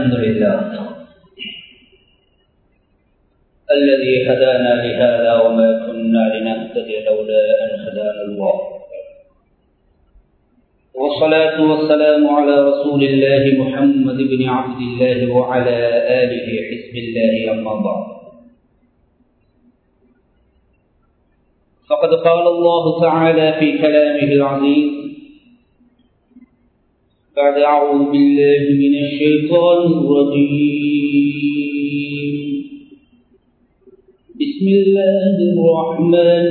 الحمد لله الذي هدانا لهذا وما كنا لنهتدي لولا أن هدانا الله والصلاة والسلام على رسول الله محمد بن عبد الله وعلى آله حزب الله أما بعد فقد قال الله تعالى في كلامه العظيم بعد أعوذ بالله من الشيطان الرجيم بسم الله الرحمن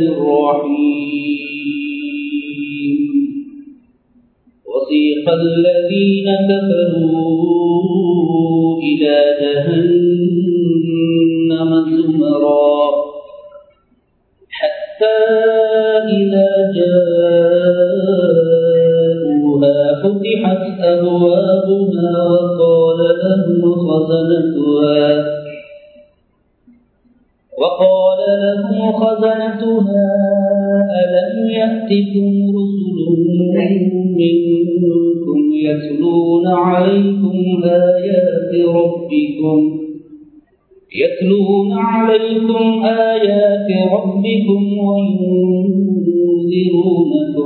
الرحيم وسيق الذين كفروا إلى جهنم زمرا حتى إذا جاءوها فتحت أبوابها وقال لهم خزنتها وقال لهم خزنتها ألم يأتكم رسل منكم يتلون عليكم آيات ربكم يتلون عليكم آيات ربكم وينذرونكم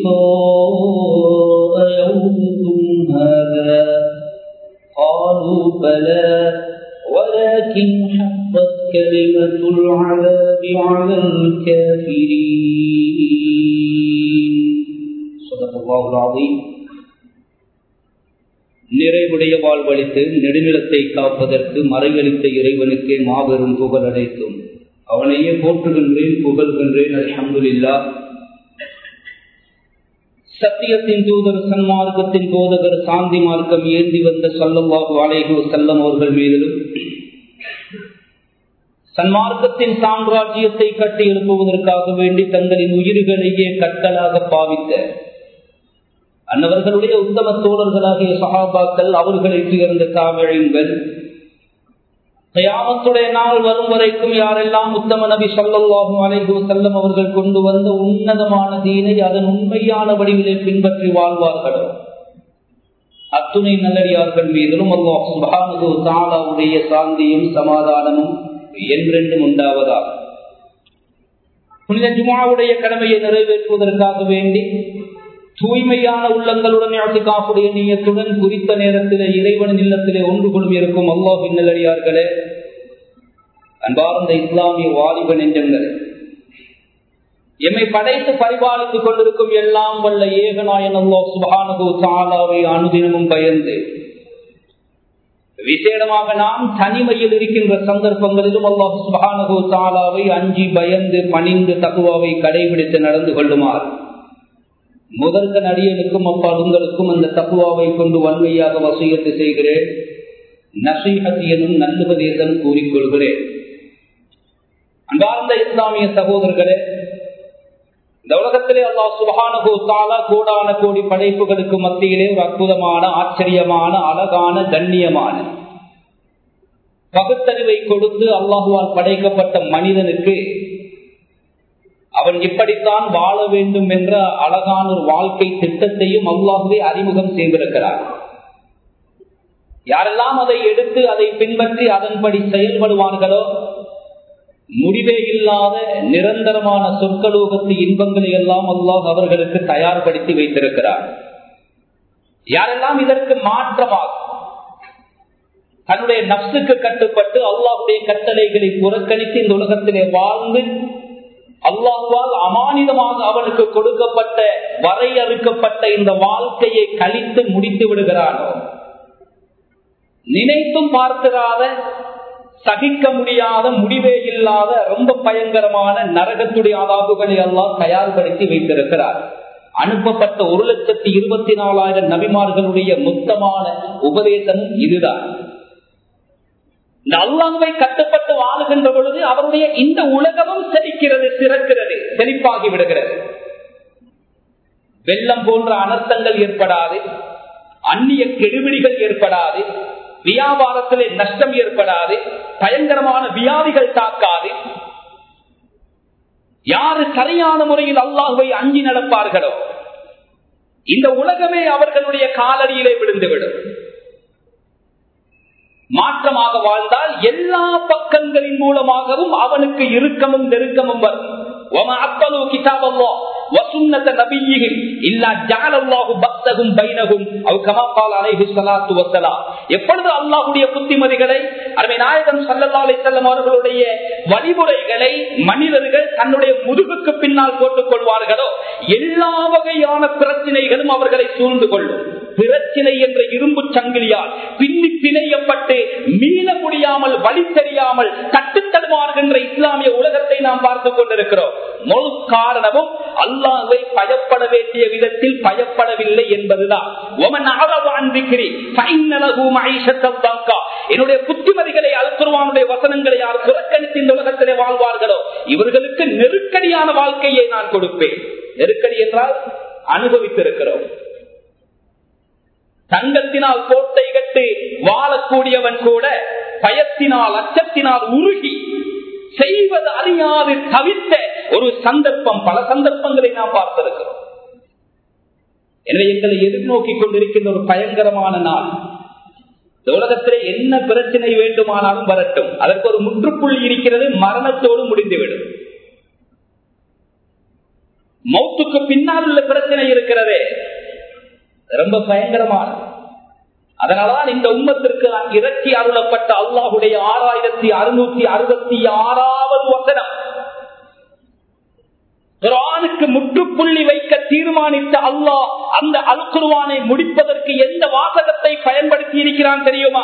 لقاء يومكم هذا قالوا بلى ولكن حقت كلمة العذاب على الكافرين صدق الله العظيم நிறைவுடைய வாழ்வழித்து நெடுநிலத்தை காப்பதற்கு மறைகளித்த இறைவனுக்கே மாபெரும் புகழ் அடைத்தும் அவனையே போற்றுகின்றேன் புகழ்கின்றேன் அல்ஹம்துலில்லா சத்தியத்தின் தூதர் சன்மார்க்கத்தின் போதகர் சாந்தி மார்க்கம் ஏந்தி வந்த சொல்லவாகு அலைகு செல்லம் அவர்கள் மீதிலும் சன்மார்க்கத்தின் சாம்ராஜ்யத்தை கட்டி எழுப்புவதற்காக வேண்டி தங்களின் உயிர்களையே கட்டலாக பாவித்த அன்னவர்களுடைய உத்தம தோழர்களாகிய சகாபாக்கள் அவர்களை துயர்ந்த காவிழங்கள் கயாமத்துடைய நாள் வரும் வரைக்கும் யாரெல்லாம் உத்தம நபி சொல்லல்லாகும் அலைகு செல்லம் அவர்கள் கொண்டு வந்த உன்னதமான தீனை அதன் உண்மையான வடிவிலே பின்பற்றி வாழ்வார்களோ அத்துணை நல்லடியார்கள் மீதிலும் அல்லாஹ் சுபானது தாலாவுடைய சாந்தியும் சமாதானமும் என்றென்றும் உண்டாவதா புனித ஜுமாவுடைய கடமையை நிறைவேற்றுவதற்காக வேண்டி தூய்மையான உள்ளங்களுடன் யாத்திகாப்புடைய நீயத்துடன் குறித்த நேரத்திலே இறைவனின் இல்லத்திலே ஒன்று கொள்ளும் இருக்கும் அல்லாஹின் நல்லடியார்களே அன்பார்ந்த இஸ்லாமிய வாலிப நெஞ்சங்களே எம்மை படைத்து பரிபாலித்துக் கொண்டிருக்கும் எல்லாம் வல்ல ஏகநாயன் அல்லா சுபானகு சாலாவை அனுதினமும் பயந்து விசேடமாக நாம் தனிமையில் இருக்கின்ற சந்தர்ப்பங்களிலும் அல்லாஹ் சுபானகு சாலாவை அஞ்சி பயந்து பணிந்து தகுவாவை கடைபிடித்து நடந்து கொள்ளுமாறு முதற்க நடிகனுக்கும் அப்பா உங்களுக்கும் அந்த தக்குவாவை கொண்டு வன்மையாக வசியத்து செய்கிறேன் நசீஹத் எனும் நல்லுபதேசம் கூறிக்கொள்கிறேன் அன்பார்ந்த இஸ்லாமிய சகோதரர்களே இந்த உலகத்திலே அல்லாஹ் சுபகானகோ தாலா கோடான கோடி படைப்புகளுக்கு மத்தியிலே ஒரு அற்புதமான ஆச்சரியமான அழகான கண்ணியமான பகுத்தறிவை கொடுத்து அல்லாஹுவால் படைக்கப்பட்ட மனிதனுக்கு அவன் இப்படித்தான் வாழ வேண்டும் என்ற அழகான ஒரு வாழ்க்கை திட்டத்தையும் அல்லாஹுவே அறிமுகம் செய்திருக்கிறார் யாரெல்லாம் அதை எடுத்து அதை பின்பற்றி அதன்படி செயல்படுவார்களோ முடிவே இல்லாத நிரந்தரமான சொற்களோகத்து இன்பங்களை எல்லாம் அல்லாஹ் அவர்களுக்கு தயார்படுத்தி வைத்திருக்கிறார் யாரெல்லாம் இதற்கு மாற்றமாக தன்னுடைய நப்சுக்கு கட்டுப்பட்டு அல்லாஹுடைய கட்டளைகளை புறக்கணித்து இந்த உலகத்திலே வாழ்ந்து அல்லாஹுவால் அமானிதமாக அவனுக்கு கொடுக்கப்பட்ட வரையறுக்கப்பட்ட இந்த வாழ்க்கையை கழித்து முடித்து விடுகிறானோ நினைத்தும் பார்க்கிறாத சகிக்க முடியாத முடிவே இல்லாத ரொம்ப பயங்கரமான நரகத்துடைய ஆதாபுகளை எல்லாம் தயார்படுத்தி வைத்திருக்கிறார் அனுப்பப்பட்ட ஒரு லட்சத்தி இருபத்தி நாலாயிரம் நபிமார்களுடைய மொத்தமான உபதேசமும் இதுதான் இந்த அல்லாஹுவை கட்டுப்பட்டு வாழுகின்ற பொழுது அவருடைய இந்த உலகமும் செழிக்கிறது சிறக்கிறது செழிப்பாகி விடுகிறது வெள்ளம் போன்ற அனர்த்தங்கள் ஏற்படாது அந்நிய கெடுபிடிகள் ஏற்படாது வியாபாரத்திலே நஷ்டம் ஏற்படாது பயங்கரமான வியாதிகள் தாக்காது யாரு சரியான முறையில் அல்லாஹுவை அஞ்சி நடப்பார்களோ இந்த உலகமே அவர்களுடைய காலடியிலே விழுந்துவிடும் மாற்றமாக வாழ்ந்தால் எல்லா பக்கங்களின் மூலமாகவும் அவனுக்கு இறுக்கமும் நெருக்கமும் வரும் وما عطلوا كتاب الله وسنة نبيهم إلا جعل الله بغتهم بينهم أو كما قال عليه الصلاة والسلام எப்பொழுது அல்லாஹுடைய புத்திமதிகளை அருமை நாயகம் சல்லல்லா அலிசல்லம் அவர்களுடைய வழிமுறைகளை மனிதர்கள் தன்னுடைய முதுகுக்கு பின்னால் போட்டுக் கொள்வார்களோ எல்லா வகையான பிரச்சனைகளும் அவர்களை சூழ்ந்து கொள்ளும் பிரச்சனை என்ற இரும்பு சங்கிலியால் பின்னி பிணையப்பட்டு மீள முடியாமல் வழி தெரியாமல் தட்டுத்தடுமாறுகின்ற இஸ்லாமிய உலகத்தை நாம் பார்த்துக் கொண்டிருக்கிறோம் முழு காரணமும் அல்லாஹை பயப்பட வேண்டிய விதத்தில் பயப்படவில்லை என்பதுதான் என்னுடைய புத்திமதிகளை அல்குருவானுடைய வசனங்களை யார் புறக்கணித்து இந்த உலகத்திலே வாழ்வார்களோ இவர்களுக்கு நெருக்கடியான வாழ்க்கையை நான் கொடுப்பேன் நெருக்கடி என்றால் அனுபவித்திருக்கிறோம் தங்கத்தினால் கோட்டை கட்டி வாழக்கூடியவன் கூட பயத்தினால் அச்சத்தினால் உருகி செய்வது அறியாது தவிர்த்த ஒரு சந்தர்ப்பம் பல சந்தர்ப்பங்களை நாம் பார்த்திருக்கிறோம் எனவே எங்களை எதிர்நோக்கி கொண்டிருக்கின்ற ஒரு பயங்கரமான நாள் இந்த உலகத்திலே என்ன பிரச்சனை வேண்டுமானாலும் வரட்டும் அதற்கு ஒரு முற்றுப்புள்ளி இருக்கிறது மரணத்தோடு முடிந்துவிடும் மௌத்துக்கு பின்னால் உள்ள பிரச்சனை இருக்கிறதே ரொம்ப பயங்கரமான அதனாலதான் இந்த உம்மத்திற்கு இறக்கி அருளப்பட்ட அல்லாஹுடைய ஆறாயிரத்தி அறுநூத்தி அறுபத்தி ஆறாவது வசனம் குரானுக்கு முற்றுப்புள்ளி வைக்க தீர்மானித்த அல்லாஹ் அந்த அல்குருவானை முடிப்பதற்கு எந்த வாசகத்தை பயன்படுத்தி இருக்கிறான் தெரியுமா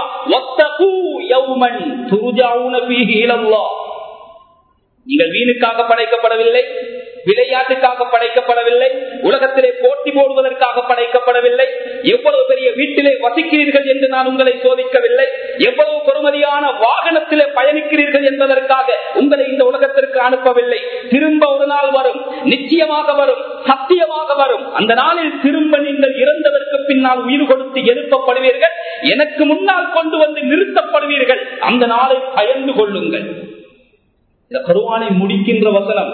நீங்கள் வீணுக்காக படைக்கப்படவில்லை விளையாட்டுக்காக படைக்கப்படவில்லை உலகத்திலே போட்டி போடுவதற்காக படைக்கப்படவில்லை எவ்வளவு பெரிய வீட்டிலே வசிக்கிறீர்கள் என்று நான் உங்களை சோதிக்கவில்லை எவ்வளவு பெருமதியான வாகனத்திலே பயணிக்கிறீர்கள் என்பதற்காக உங்களை இந்த உலகத்திற்கு அனுப்பவில்லை திரும்ப ஒரு நாள் வரும் நிச்சயமாக வரும் சத்தியமாக வரும் அந்த நாளில் திரும்ப நீங்கள் இறந்ததற்கு பின்னால் உயிர் கொடுத்து எழுப்பப்படுவீர்கள் எனக்கு முன்னால் கொண்டு வந்து நிறுத்தப்படுவீர்கள் அந்த நாளை பயந்து கொள்ளுங்கள் இந்த கருவானை முடிக்கின்ற வசனம்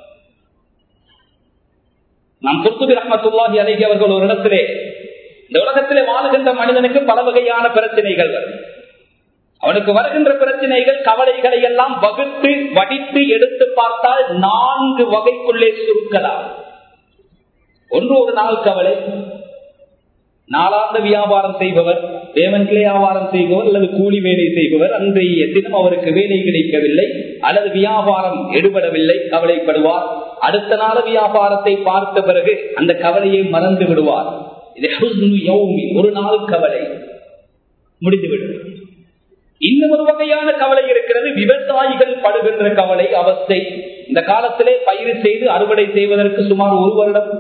நாம் குர்த்துபி ரஹமத்துல்லாஹி அலைகி அவர்கள் ஒரு இடத்திலே இந்த உலகத்திலே வாழுகின்ற மனிதனுக்கு பல வகையான பிரச்சனைகள் வரும் அவனுக்கு வருகின்ற பிரச்சனைகள் கவலைகளை எல்லாம் வகுத்து வடித்து எடுத்து பார்த்தால் நான்கு வகைக்குள்ளே சுருக்கலாம் ஒன்று ஒரு நாள் கவலை நாளாந்த வியாபாரம் செய்பவர் தேவன்கிளை வியாபாரம் செய்பவர் அல்லது கூலி வேலை செய்பவர் அன்றைய தினம் அவருக்கு வேலை கிடைக்கவில்லை அல்லது வியாபாரம் எடுபடவில்லை கவலைப்படுவார் அடுத்த நாள் வியாபாரத்தை பார்த்த பிறகு அந்த கவலையை மறந்து விடுவார் ஒரு நாள் கவலை முடிந்துவிடும் இன்னும் ஒரு வகையான கவலை இருக்கிறது விவசாயிகள் படுகின்ற கவலை அவஸ்தை இந்த காலத்திலே பயிர் செய்து அறுவடை செய்வதற்கு சுமார் ஒரு வருடம்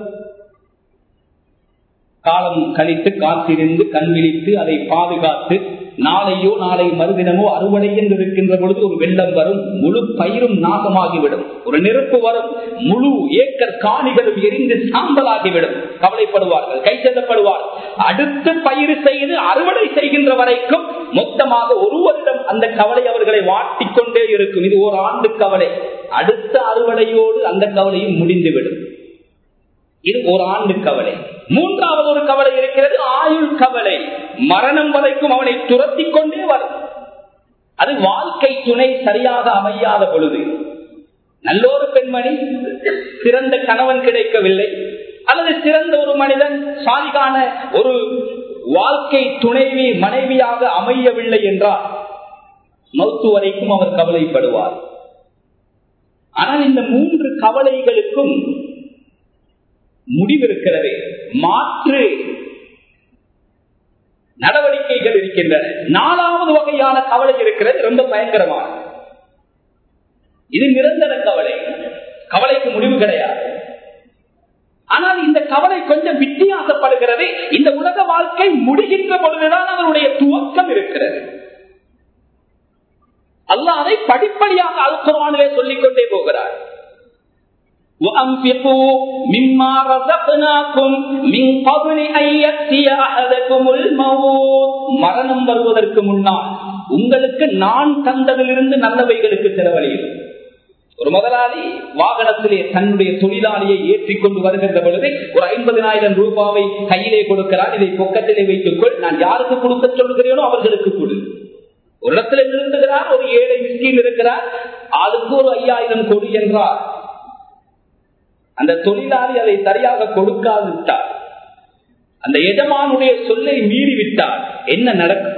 காலம் கழித்து காத்திருந்து கண் விழித்து அதை பாதுகாத்து நாளையோ நாளை மறுதினமோ அறுவடை என்று இருக்கின்ற பொழுது ஒரு வெள்ளம் வரும் முழு பயிரும் நாசமாகிவிடும் ஒரு நெருப்பு வரும் முழு ஏக்கர் காணிகளும் எரிந்து சாம்பலாகிவிடும் கவலைப்படுவார்கள் கை செல்லப்படுவார் அடுத்து பயிர் செய்து அறுவடை செய்கின்ற வரைக்கும் மொத்தமாக ஒரு வருடம் அந்த கவலை அவர்களை வாட்டிக்கொண்டே இருக்கும் இது ஒரு ஆண்டு கவலை அடுத்த அறுவடையோடு அந்த கவலையும் முடிந்துவிடும் இது ஒரு ஆண்டு கவலை மூன்றாவது ஒரு கவலை இருக்கிறது ஆயுள் கவலை மரணம் வரைக்கும் அவனை துரத்தி கொண்டே வரும் அது வாழ்க்கை துணை சரியாக அமையாத பொழுது நல்லொரு பெண்மணி சிறந்த கணவன் கிடைக்கவில்லை அல்லது சிறந்த ஒரு மனிதன் சாலிகான ஒரு வாழ்க்கை துணைவி மனைவியாக அமையவில்லை என்றால் மௌத்து வரைக்கும் அவர் கவலைப்படுவார் ஆனால் இந்த மூன்று கவலைகளுக்கும் முடிவிருக்கிறது மாற்று நடவடிக்கைகள் இருக்கின்றன நாலாவது வகையான கவலை இருக்கிறது ரொம்ப பயங்கரமான இது நிரந்தர கவலை கவலைக்கு முடிவு கிடையாது ஆனால் இந்த கவலை கொஞ்சம் வித்தியாசப்படுகிறது இந்த உலக வாழ்க்கை முடிகின்ற பொழுதுதான் அதனுடைய துவக்கம் இருக்கிறது அல்ல அதை படிப்படியாக அல்குரானிலே சொல்லிக் கொண்டே போகிறார் وأنفقوا مما رزقناكم من قبل أن يأتي أحدكم الموت மரணம் வருவதற்கு முன்னால் உங்களுக்கு நான் தந்ததிலிருந்து நல்லவைகளுக்கு செலவழியும் ஒரு முதலாளி வாகனத்திலே தன்னுடைய தொழிலாளியை ஏற்றிக்கொண்டு வருகின்ற பொழுது ஒரு ஐம்பதினாயிரம் ரூபாவை கையிலே கொடுக்கிறார் இதை பொக்கத்திலே வைத்துக்கொள் நான் யாருக்கு கொடுக்க சொல்லுகிறேனோ அவர்களுக்கு கொடு ஒரு இடத்துல நிறுத்துகிறார் ஒரு ஏழை மிஸ்கீன் இருக்கிறார் ஆளுக்கு ஒரு ஐயாயிரம் கோடி என்றார் அந்த தொழிலாளி அதை சரியாக கொடுக்காது விட்டார் அந்த எஜமானுடைய சொல்லை மீறி விட்டார் என்ன நடக்கும்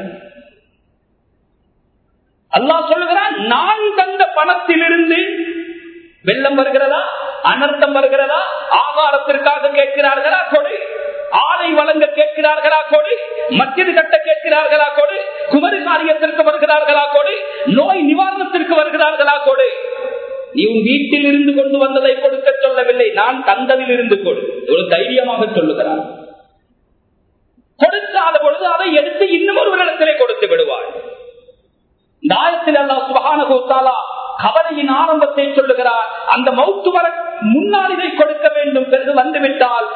அல்லாஹ் சொல்லுகிறான் நான் தந்த பணத்திலிருந்து வெள்ளம் வருகிறதா அனர்த்தம் வருகிறதா ஆகாரத்திற்காக கேட்கிறார்களா கொடு ஆலை வழங்க கேட்கிறார்களா கொடு மத்தியது கட்ட கேட்கிறார்களா கொடு குமரி காரியத்திற்கு வருகிறார்களா கொடு நோய் நிவாரணத்திற்கு வருகிறார்களா கொடு நீ உன் வீட்டில் இருந்து கொண்டு வந்ததை கொடுக்க சொல்லவில்லை நான் தந்ததில் இருந்து கொடு ஒரு தைரியமாக சொல்லுகிறான் கொடுக்காத பொழுது அதை எடுத்து இன்னும் ஒரு இடத்திலே கொடுத்து விடுவாள் இந்த ஆயத்தில் அல்லா சுபகான கவலையின் ஆரம்பத்தை சொல்லுகிறார் அந்த மௌத்து வர முன்னால் இதை கொடுக்க வேண்டும் பிறகு வந்துவிட்டால்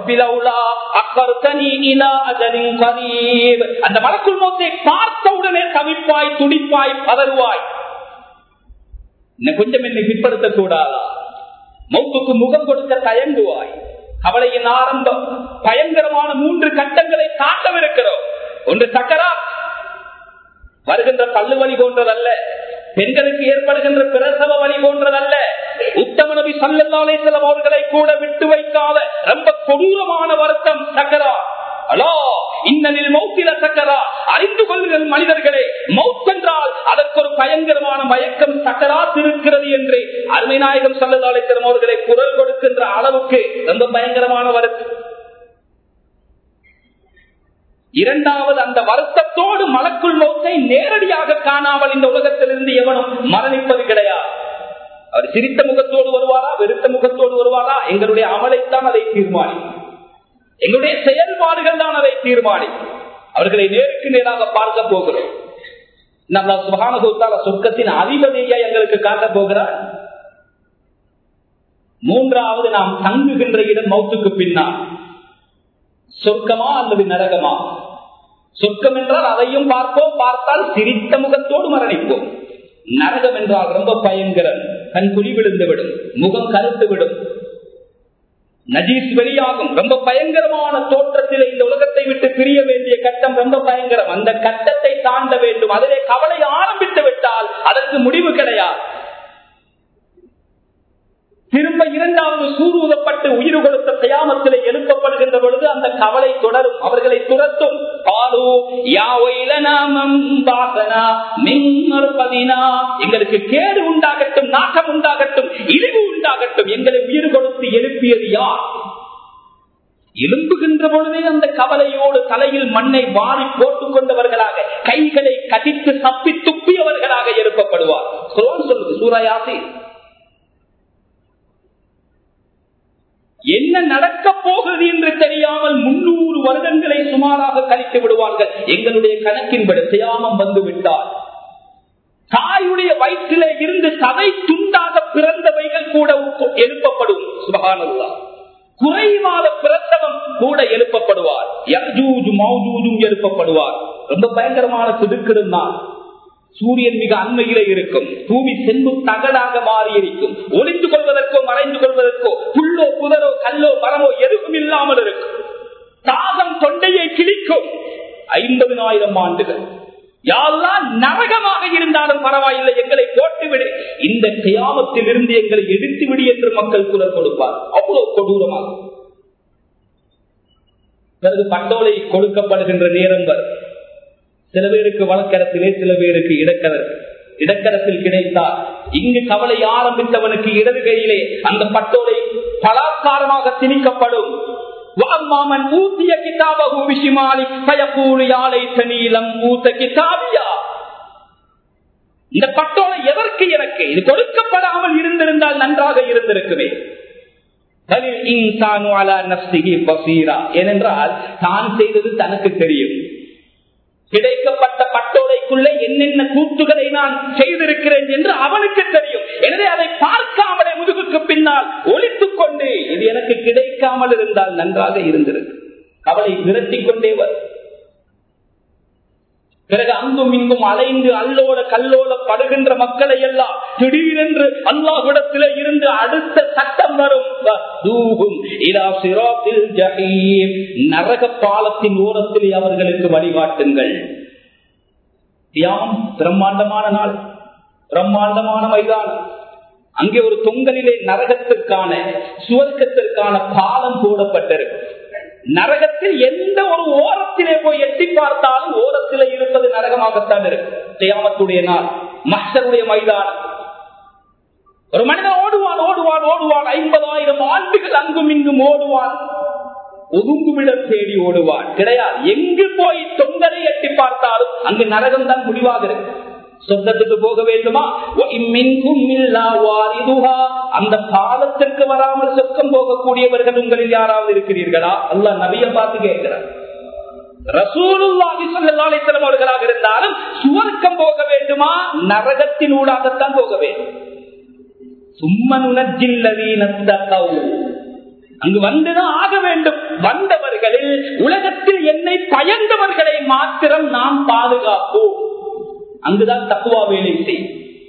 அந்த மலக்குள் மௌத்தை பார்த்தவுடனே தவிப்பாய் துடிப்பாய் பதறுவாய் இன்னும் கொஞ்சம் என்னை பிற்படுத்த கூடாதா மௌத்துக்கு முகம் கொடுக்க தயங்குவாய் கவலையின் ஆரம்பம் பயங்கரமான மூன்று கட்டங்களை தாண்டவிருக்கிறோம் ஒன்று சக்கரா வருகின்ற பல்லு வலி போன்றதல்ல பெண்களுக்கு ஏற்படுகின்ற பிரசவ வழி போன்றதல்ல உத்தம நபி சல்லாலே செல்லம் அவர்களை கூட விட்டு வைக்காத ரொம்ப கொடூரமான வருத்தம் சக்கரா அலோ இன்னலில் மௌத்தில சக்கரா அறிந்து கொள்ளுங்கள் மனிதர்களே மவுத் என்றால் அதற்கு ஒரு பயங்கரமான மயக்கம் சக்கராத் இருக்கிறது என்று அருமை நாயகம் சல்லதாலே செல்லம் அவர்களை குரல் கொடுக்கின்ற அளவுக்கு ரொம்ப பயங்கரமான வருத்தம் இரண்டாவது அந்த வருத்தத்தோடு மலக்குள் மௌத்தை நேரடியாக காணாமல் இந்த உலகத்திலிருந்து எவனும் மரணிப்பது கிடையாது அவர் சிரித்த முகத்தோடு வருவாரா வெறுத்த முகத்தோடு வருவாரா எங்களுடைய அமலைத்தான் அதை தீர்மானிக்கும் எங்களுடைய செயல்பாடுகள் தான் அதை தீர்மானிக்கும் அவர்களை நேருக்கு நேராக பார்க்க போகிறோம் நம்ம சுகானகோத்தால சொர்க்கத்தின் அதிபதியை எங்களுக்கு காட்ட போகிறார் மூன்றாவது நாம் தங்குகின்ற இடம் மௌத்துக்கு பின்னால் சொர்க்கமா அல்லது நரகமா சொர்க்கம் என்றால் அதையும் பார்ப்போம் பார்த்தால் சிரித்த முகத்தோடு மரணிப்போம் நரகம் என்றால் ரொம்ப பயங்கரம் கண் குழி விழுந்து விடும் முகம் கருத்து விடும் நஜீஸ் வெளியாகும் ரொம்ப பயங்கரமான தோற்றத்தில் இந்த உலகத்தை விட்டு பிரிய வேண்டிய கட்டம் ரொம்ப பயங்கரம் அந்த கட்டத்தை தாண்ட வேண்டும் அதிலே கவலை ஆரம்பித்து விட்டால் அதற்கு முடிவு கிடையாது திரும்ப இரண்டாவது சூரூதப்பட்டு உயிர் கொடுத்த தயாமத்திலே எழுப்பப்படுகின்ற பொழுது அந்த கவலை தொடரும் அவர்களை துரத்தும் எங்களுக்கு கேடு உண்டாகட்டும் நாட்டம் உண்டாகட்டும் இழிவு உண்டாகட்டும் எங்களை உயிர் கொடுத்து எழுப்பியது யார் எழும்புகின்ற பொழுதே அந்த கவலையோடு தலையில் மண்ணை வாரி போட்டுக் கொண்டவர்களாக கைகளை கடித்து தப்பி துப்பியவர்களாக எழுப்பப்படுவார் சொல்லுது சூறாயாசி என்ன நடக்க போகிறது என்று தெரியாமல் முன்னூறு வருடங்களை சுமாராக கழித்து விடுவார்கள் எங்களுடைய கணக்கின்படி செய்யாமம் வந்து விட்டார் தாயுடைய வயிற்றிலே இருந்து சதை துண்டாக பிறந்தவைகள் கூட எழுப்பப்படும் சுபகானல்லா குறைவாத பிரசவம் கூட எழுப்பப்படுவார் எழுப்பப்படுவார் ரொம்ப பயங்கரமான திடுக்கிடுந்தான் சூரியன் மிக அண்மையிலே இருக்கும் பூமி செம்பு தகடாக மாறி இருக்கும் ஒளிந்து கொள்வதற்கோ மறைந்து கொள்வதற்கோ புல்லோ புதரோ கல்லோ மரமோ எதுவும் இல்லாமல் இருக்கும் தாகம் தொண்டையை கிழிக்கும் ஐம்பதுனாயிரம் ஆண்டுகள் யாரெல்லாம் நரகமாக இருந்தாலும் பரவாயில்லை எங்களை போட்டுவிடு இந்த கியாமத்தில் இருந்து எங்களை எதிர்த்து விடு என்று மக்கள் குரல் கொடுப்பார் அவ்வளவு கொடூரமாக பிறகு பட்டோலை கொடுக்கப்படுகின்ற நேரம் வரும் சில பேருக்கு வழக்கரத்திலே சில பேருக்கு இடக்கரர் இடக்கரத்தில் கிடைத்தால் இங்கு கவலை ஆரம்பித்தவனுக்கு இடது கையிலே அந்த பட்டோலை பலாத்காரமாக திணிக்கப்படும் வாமாமன் ஊத்திய கிதாபகு விஷிமாலி பயப்பூலி ஆலை தனீலம் ஊத்த கிதாபியா இந்த பட்டோலை எதற்கு எனக்கு இது கொடுக்கப்படாமல் இருந்திருந்தால் நன்றாக இருந்திருக்குமே ஏனென்றால் தான் செய்தது தனக்கு தெரியும் கிடைக்கப்பட்ட பட்டோலைக்குள்ளே என்னென்ன கூத்துகளை நான் செய்திருக்கிறேன் என்று அவனுக்கு தெரியும் எனவே அதை பார்க்காமலே முதுகுக்கு பின்னால் ஒழித்துக் கொண்டு இது எனக்கு கிடைக்காமல் இருந்தால் நன்றாக இருந்திருக்கு கவலை விரட்டிக் கொண்டே வரும் பிறகு அங்கும் இங்கும் அலைந்து அல்லோட கல்லோட படுகின்ற மக்களை எல்லாம் திடீரென்று அல்லாஹ்விடத்திலே இருந்து அடுத்த சட்டம் வரும் நரக பாலத்தின் ஓரத்திலே அவர்களுக்கு வழிகாட்டுங்கள் தியாகம் பிரம்மாண்டமான நாள் பிரம்மாண்டமான மைதானம் அங்கே ஒரு தொங்கலிலே நரகத்திற்கான சுவர்க்கத்திற்கான பாலம் போடப்பட்டிருக்கு நரகத்தில் எந்த ஒரு ஓரத்திலே போய் எட்டி பார்த்தாலும் ஓரத்திலே இருப்பது நரகமாகத்தான் இருக்கும் தியாமத்துடைய நாள் மஸ்டருடைய மைதானம் ஒரு மனிதன் ஓடுவான் ஓடுவான் ஓடுவான் ஐம்பதாயிரம் ஆண்டுகள் அங்கும் இங்கும் ஓடுவான் ஒதுங்குமிடம் தேடி ஓடுவான் கிடையாது எங்கு போய் தொங்கரை எட்டி பார்த்தாலும் அங்கு நரகம் தான் முடிவாகிறது சொந்தத்துக்கு போக வேண்டுமா அந்த பாலத்திற்கு வராமல் சொர்க்கம் போகக்கூடியவர்கள் உங்களில் யாராவது இருக்கிறீர்களா அல்ல நபிய பார்த்து கேட்கிறார் ரசூலுல்லாஹி ஸல்லல்லாஹு அலைஹி வஸல்லம் அவர்களாக இருந்தாலும் சுவர்க்கம் போக வேண்டுமா நரகத்தின் ஊடாகத்தான் போக வேண்டும் அங்கு வந்துதான் ஆக வேண்டும் வந்தவர்களில் உலகத்தில் என்னை பயந்தவர்களை மாத்திரம் நாம் பாதுகாப்போம் அங்குதான் தக்குவா வேலை செய்யும்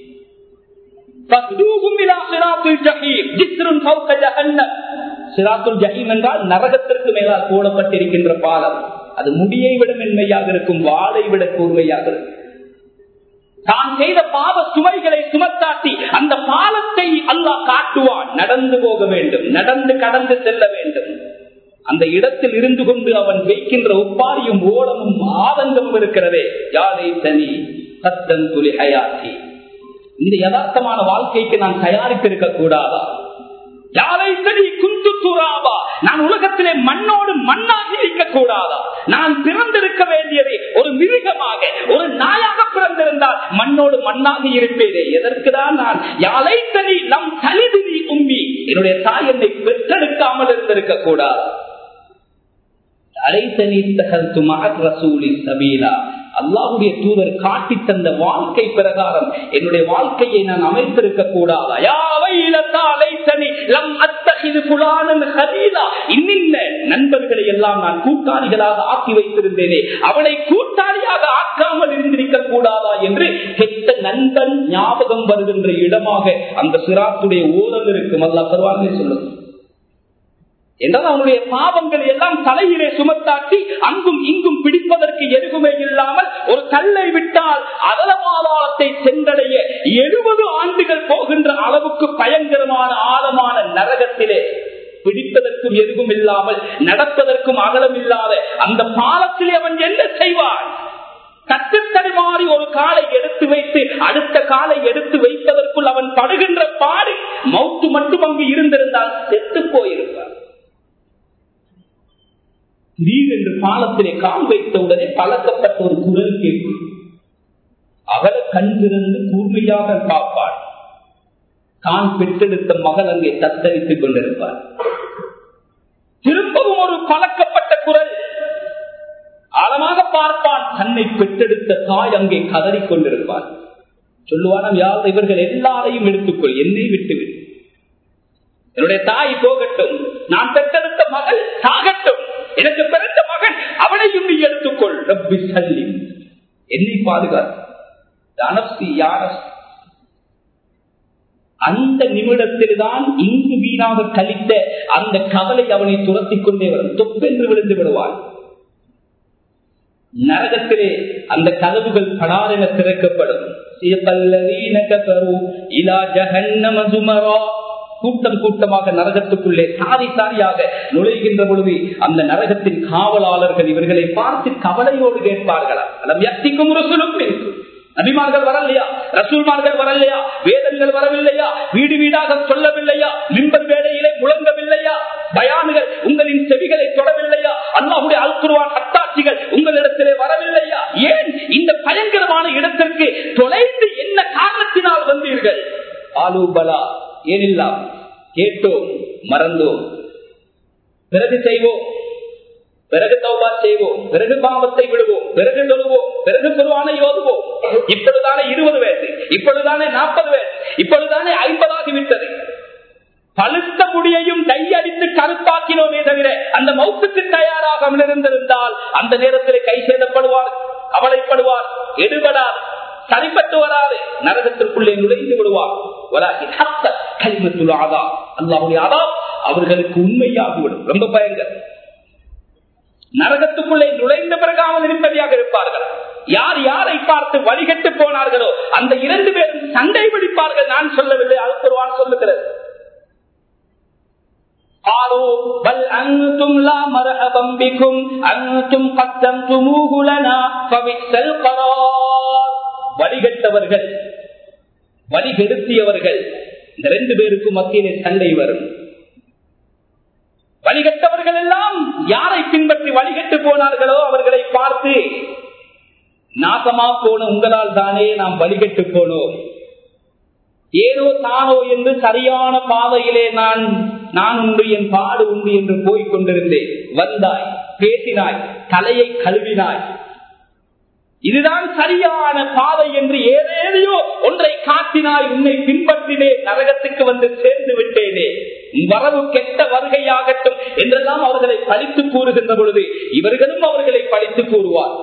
என்றால் நரகத்திற்கு மேலால் போடப்பட்டிருக்கின்ற பாலம் அது முடியை விட மென்மையாக இருக்கும் வாளை விட கூர்மையாக இருக்கும் தான் செய்த பாவ சுமைகளை சுமத்தாட்டி அந்த பாலத்தை அல்லாஹ் காட்டுவான் நடந்து போக வேண்டும் நடந்து கடந்து செல்ல வேண்டும் அந்த இடத்தில் இருந்து கொண்டு அவன் வைக்கின்ற ஒப்பாரியும் ஓலமும் ஆதங்கமும் இருக்கிறதே யாரை தனி சத்தம் துளி ஹயாத்தி இந்த யதார்த்தமான வாழ்க்கைக்கு நான் தயாரித்திருக்க கூடாதா யாரை தனி குந்து துறாவா நான் உலகத்திலே மண்ணோடு மண்ணாக இருக்க கூடாதா நான் பிறந்திருக்க வேண்டியது ஒரு மிருகமாக ஒரு நாயாக பிறந்திருந்தால் மண்ணோடு மண்ணாக இருப்பேனே எதற்குதான் நான் யாரை தனி நம் தலிதிரி உம்மி என்னுடைய தாய் என்னை பெற்றெடுக்காமல் இருந்திருக்க கூடாது அல்லாவுடைய தூதர் காட்டி தந்த வாழ்க்கை பிரகாரம் என்னுடைய வாழ்க்கையை நான் அமைத்திருக்க கூடாதா நண்பர்களை எல்லாம் நான் கூட்டாளிகளாக ஆக்கி வைத்திருந்தேனே அவனை கூட்டாளியாக ஆக்காமல் இருந்திருக்க கூடாதா என்று கெட்ட நண்பன் ஞாபகம் வருகின்ற இடமாக அந்த சிராத்துடைய ஓரல் இருக்கும் அல்லா பரவாயில்லை சொல்லுங்க என்றால் அவனுடைய பாவங்களை எல்லாம் தலையிலே சுமத்தாட்டி அங்கும் இங்கும் பிடிப்பதற்கு எதுவுமே இல்லாமல் ஒரு கல்லை விட்டால் அதலமாதாளத்தை சென்றடைய எழுபது ஆண்டுகள் போகின்ற அளவுக்கு பயங்கரமான ஆழமான நரகத்திலே பிடிப்பதற்கும் எதுவும் இல்லாமல் நடப்பதற்கும் அகலம் இல்லாத அந்த பாலத்திலே அவன் என்ன செய்வான் கட்டுத்தடி மாறி ஒரு காலை எடுத்து வைத்து அடுத்த காலை எடுத்து வைப்பதற்குள் அவன் படுகின்ற பாடு மௌத்து மட்டும் அங்கு இருந்திருந்தால் செத்து போயிருப்பான் திடீரென்று பாலத்திலே கால் வைத்த உடனே பழக்கப்பட்ட ஒரு குரல் கேட்கும் அவளை கண் திறந்து கூர்மையாக பார்ப்பாள் தான் பெற்றெடுத்த மகள் அங்கே தத்தரித்துக் கொண்டிருப்பார் திரும்பவும் ஒரு பழக்கப்பட்ட குரல் ஆழமாக பார்ப்பான் தன்னை பெற்றெடுத்த தாய் அங்கே கதறிக் கொண்டிருப்பார் சொல்லுவானம் யார் இவர்கள் எல்லாரையும் எடுத்துக்கொள் என்னை விட்டுவிடு என்னுடைய தாய் போகட்டும் நான் பெற்றெடுத்த மகள் சாகட்டும் எனக்கு பிறந்த மகன் அவனையும் நீ எடுத்துக்கொள் ரப்பி சல்லி என்னை பாதுகாத்து அந்த நிமிடத்தில் தான் இங்கு வீணாக கழித்த அந்த கவலை அவனை துரத்திக் கொண்டே வரும் தொப்பென்று விழுந்து விடுவான் நரகத்திலே அந்த கதவுகள் படாரென திறக்கப்படும் கூட்டம் கூட்டமாக நரகத்துக்குள்ளே சாதி சாரியாக நுழைகின்ற பொழுது அந்த நரகத்தின் காவலாளர்கள் இவர்களை பார்த்து கவலையோடு கேட்பார்களா அலம் யத்திக்கும் ரசூலும் நபிமார்கள் வரலையா ரசூல்மார்கள் வரலையா வேதங்கள் வரவில்லையா வீடு வீடாக சொல்லவில்லையா மின்பர் வேலையிலே முழங்கவில்லையா பயானுகள் உங்களின் செவிகளை தொடவில்லையா அல்லாஹுடைய அல்குருவான் அத்தாட்சிகள் உங்களிடத்திலே வரவில்லையா ஏன் இந்த பயங்கரமான இடத்திற்கு தொலைந்து என்ன காரணத்தினால் வந்தீர்கள் ஆலூபலா ஏனில்லாம் கேட்டோம் மறந்தோம் பிறகு செய்வோம் பிறகு தௌபா செய்வோம் பிறகு பாவத்தை விடுவோம் பிறகு தொழுவோம் பிறகு குருவானை ஓதுவோம் இப்பொழுதானே இருபது வயசு இப்பொழுதானே நாற்பது வயசு இப்பொழுதானே ஐம்பதாகி விட்டது பழுத்த முடியையும் கையடித்து கருப்பாக்கினோமே தவிர அந்த மௌத்துக்கு தயாராக இருந்திருந்தால் அந்த நேரத்தில் கை சேதப்படுவார் கவலைப்படுவார் எடுபடார் சரிப்பட்டு வராது நரகத்திற்குள்ளே நுழைந்து விடுவார் அல்லாவுடைய அதா அவர்களுக்கு உண்மையாகிவிடும் ரொம்ப பயங்கர நரகத்துக்குள்ளே நுழைந்த பிறகு அவன் நிம்மதியாக இருப்பார்கள் யார் யாரை பார்த்து வழிகட்டு போனார்களோ அந்த இரண்டு பேரும் சண்டை பிடிப்பார்கள் நான் சொல்லவில்லை அல்குருவான் சொல்லுகிறது قالوا بل أنتم لا مرحبا بكم أنتم قدمتموه لنا فبئس القرار வழிகட்டவர்கள் வழிகெடுத்தியவர்கள் இந்த ரெண்டு பேருக்கும் மத்தியிலே சண்டை வரும் வழிகட்டவர்கள் எல்லாம் யாரை பின்பற்றி வழிகட்டு போனார்களோ அவர்களை பார்த்து நாசமா போன உங்களால் தானே நாம் வழிகட்டு போனோம் ஏதோ தானோ என்று சரியான பாதையிலே நான் நான் உண்டு என் பாடு உண்டு என்று போய்க் கொண்டிருந்தேன் வந்தாய் பேசினாய் தலையை கழுவினாய் இதுதான் சரியான பாதை என்று ஏதேதையோ ஒன்றை காட்டினாய் உன்னை பின்பற்றினே நரகத்துக்கு வந்து சேர்ந்து விட்டேனே வரவு கெட்ட வருகையாகட்டும் என்றெல்லாம் அவர்களை பழித்து கூறுகின்ற பொழுது இவர்களும் அவர்களை பழித்து கூறுவார்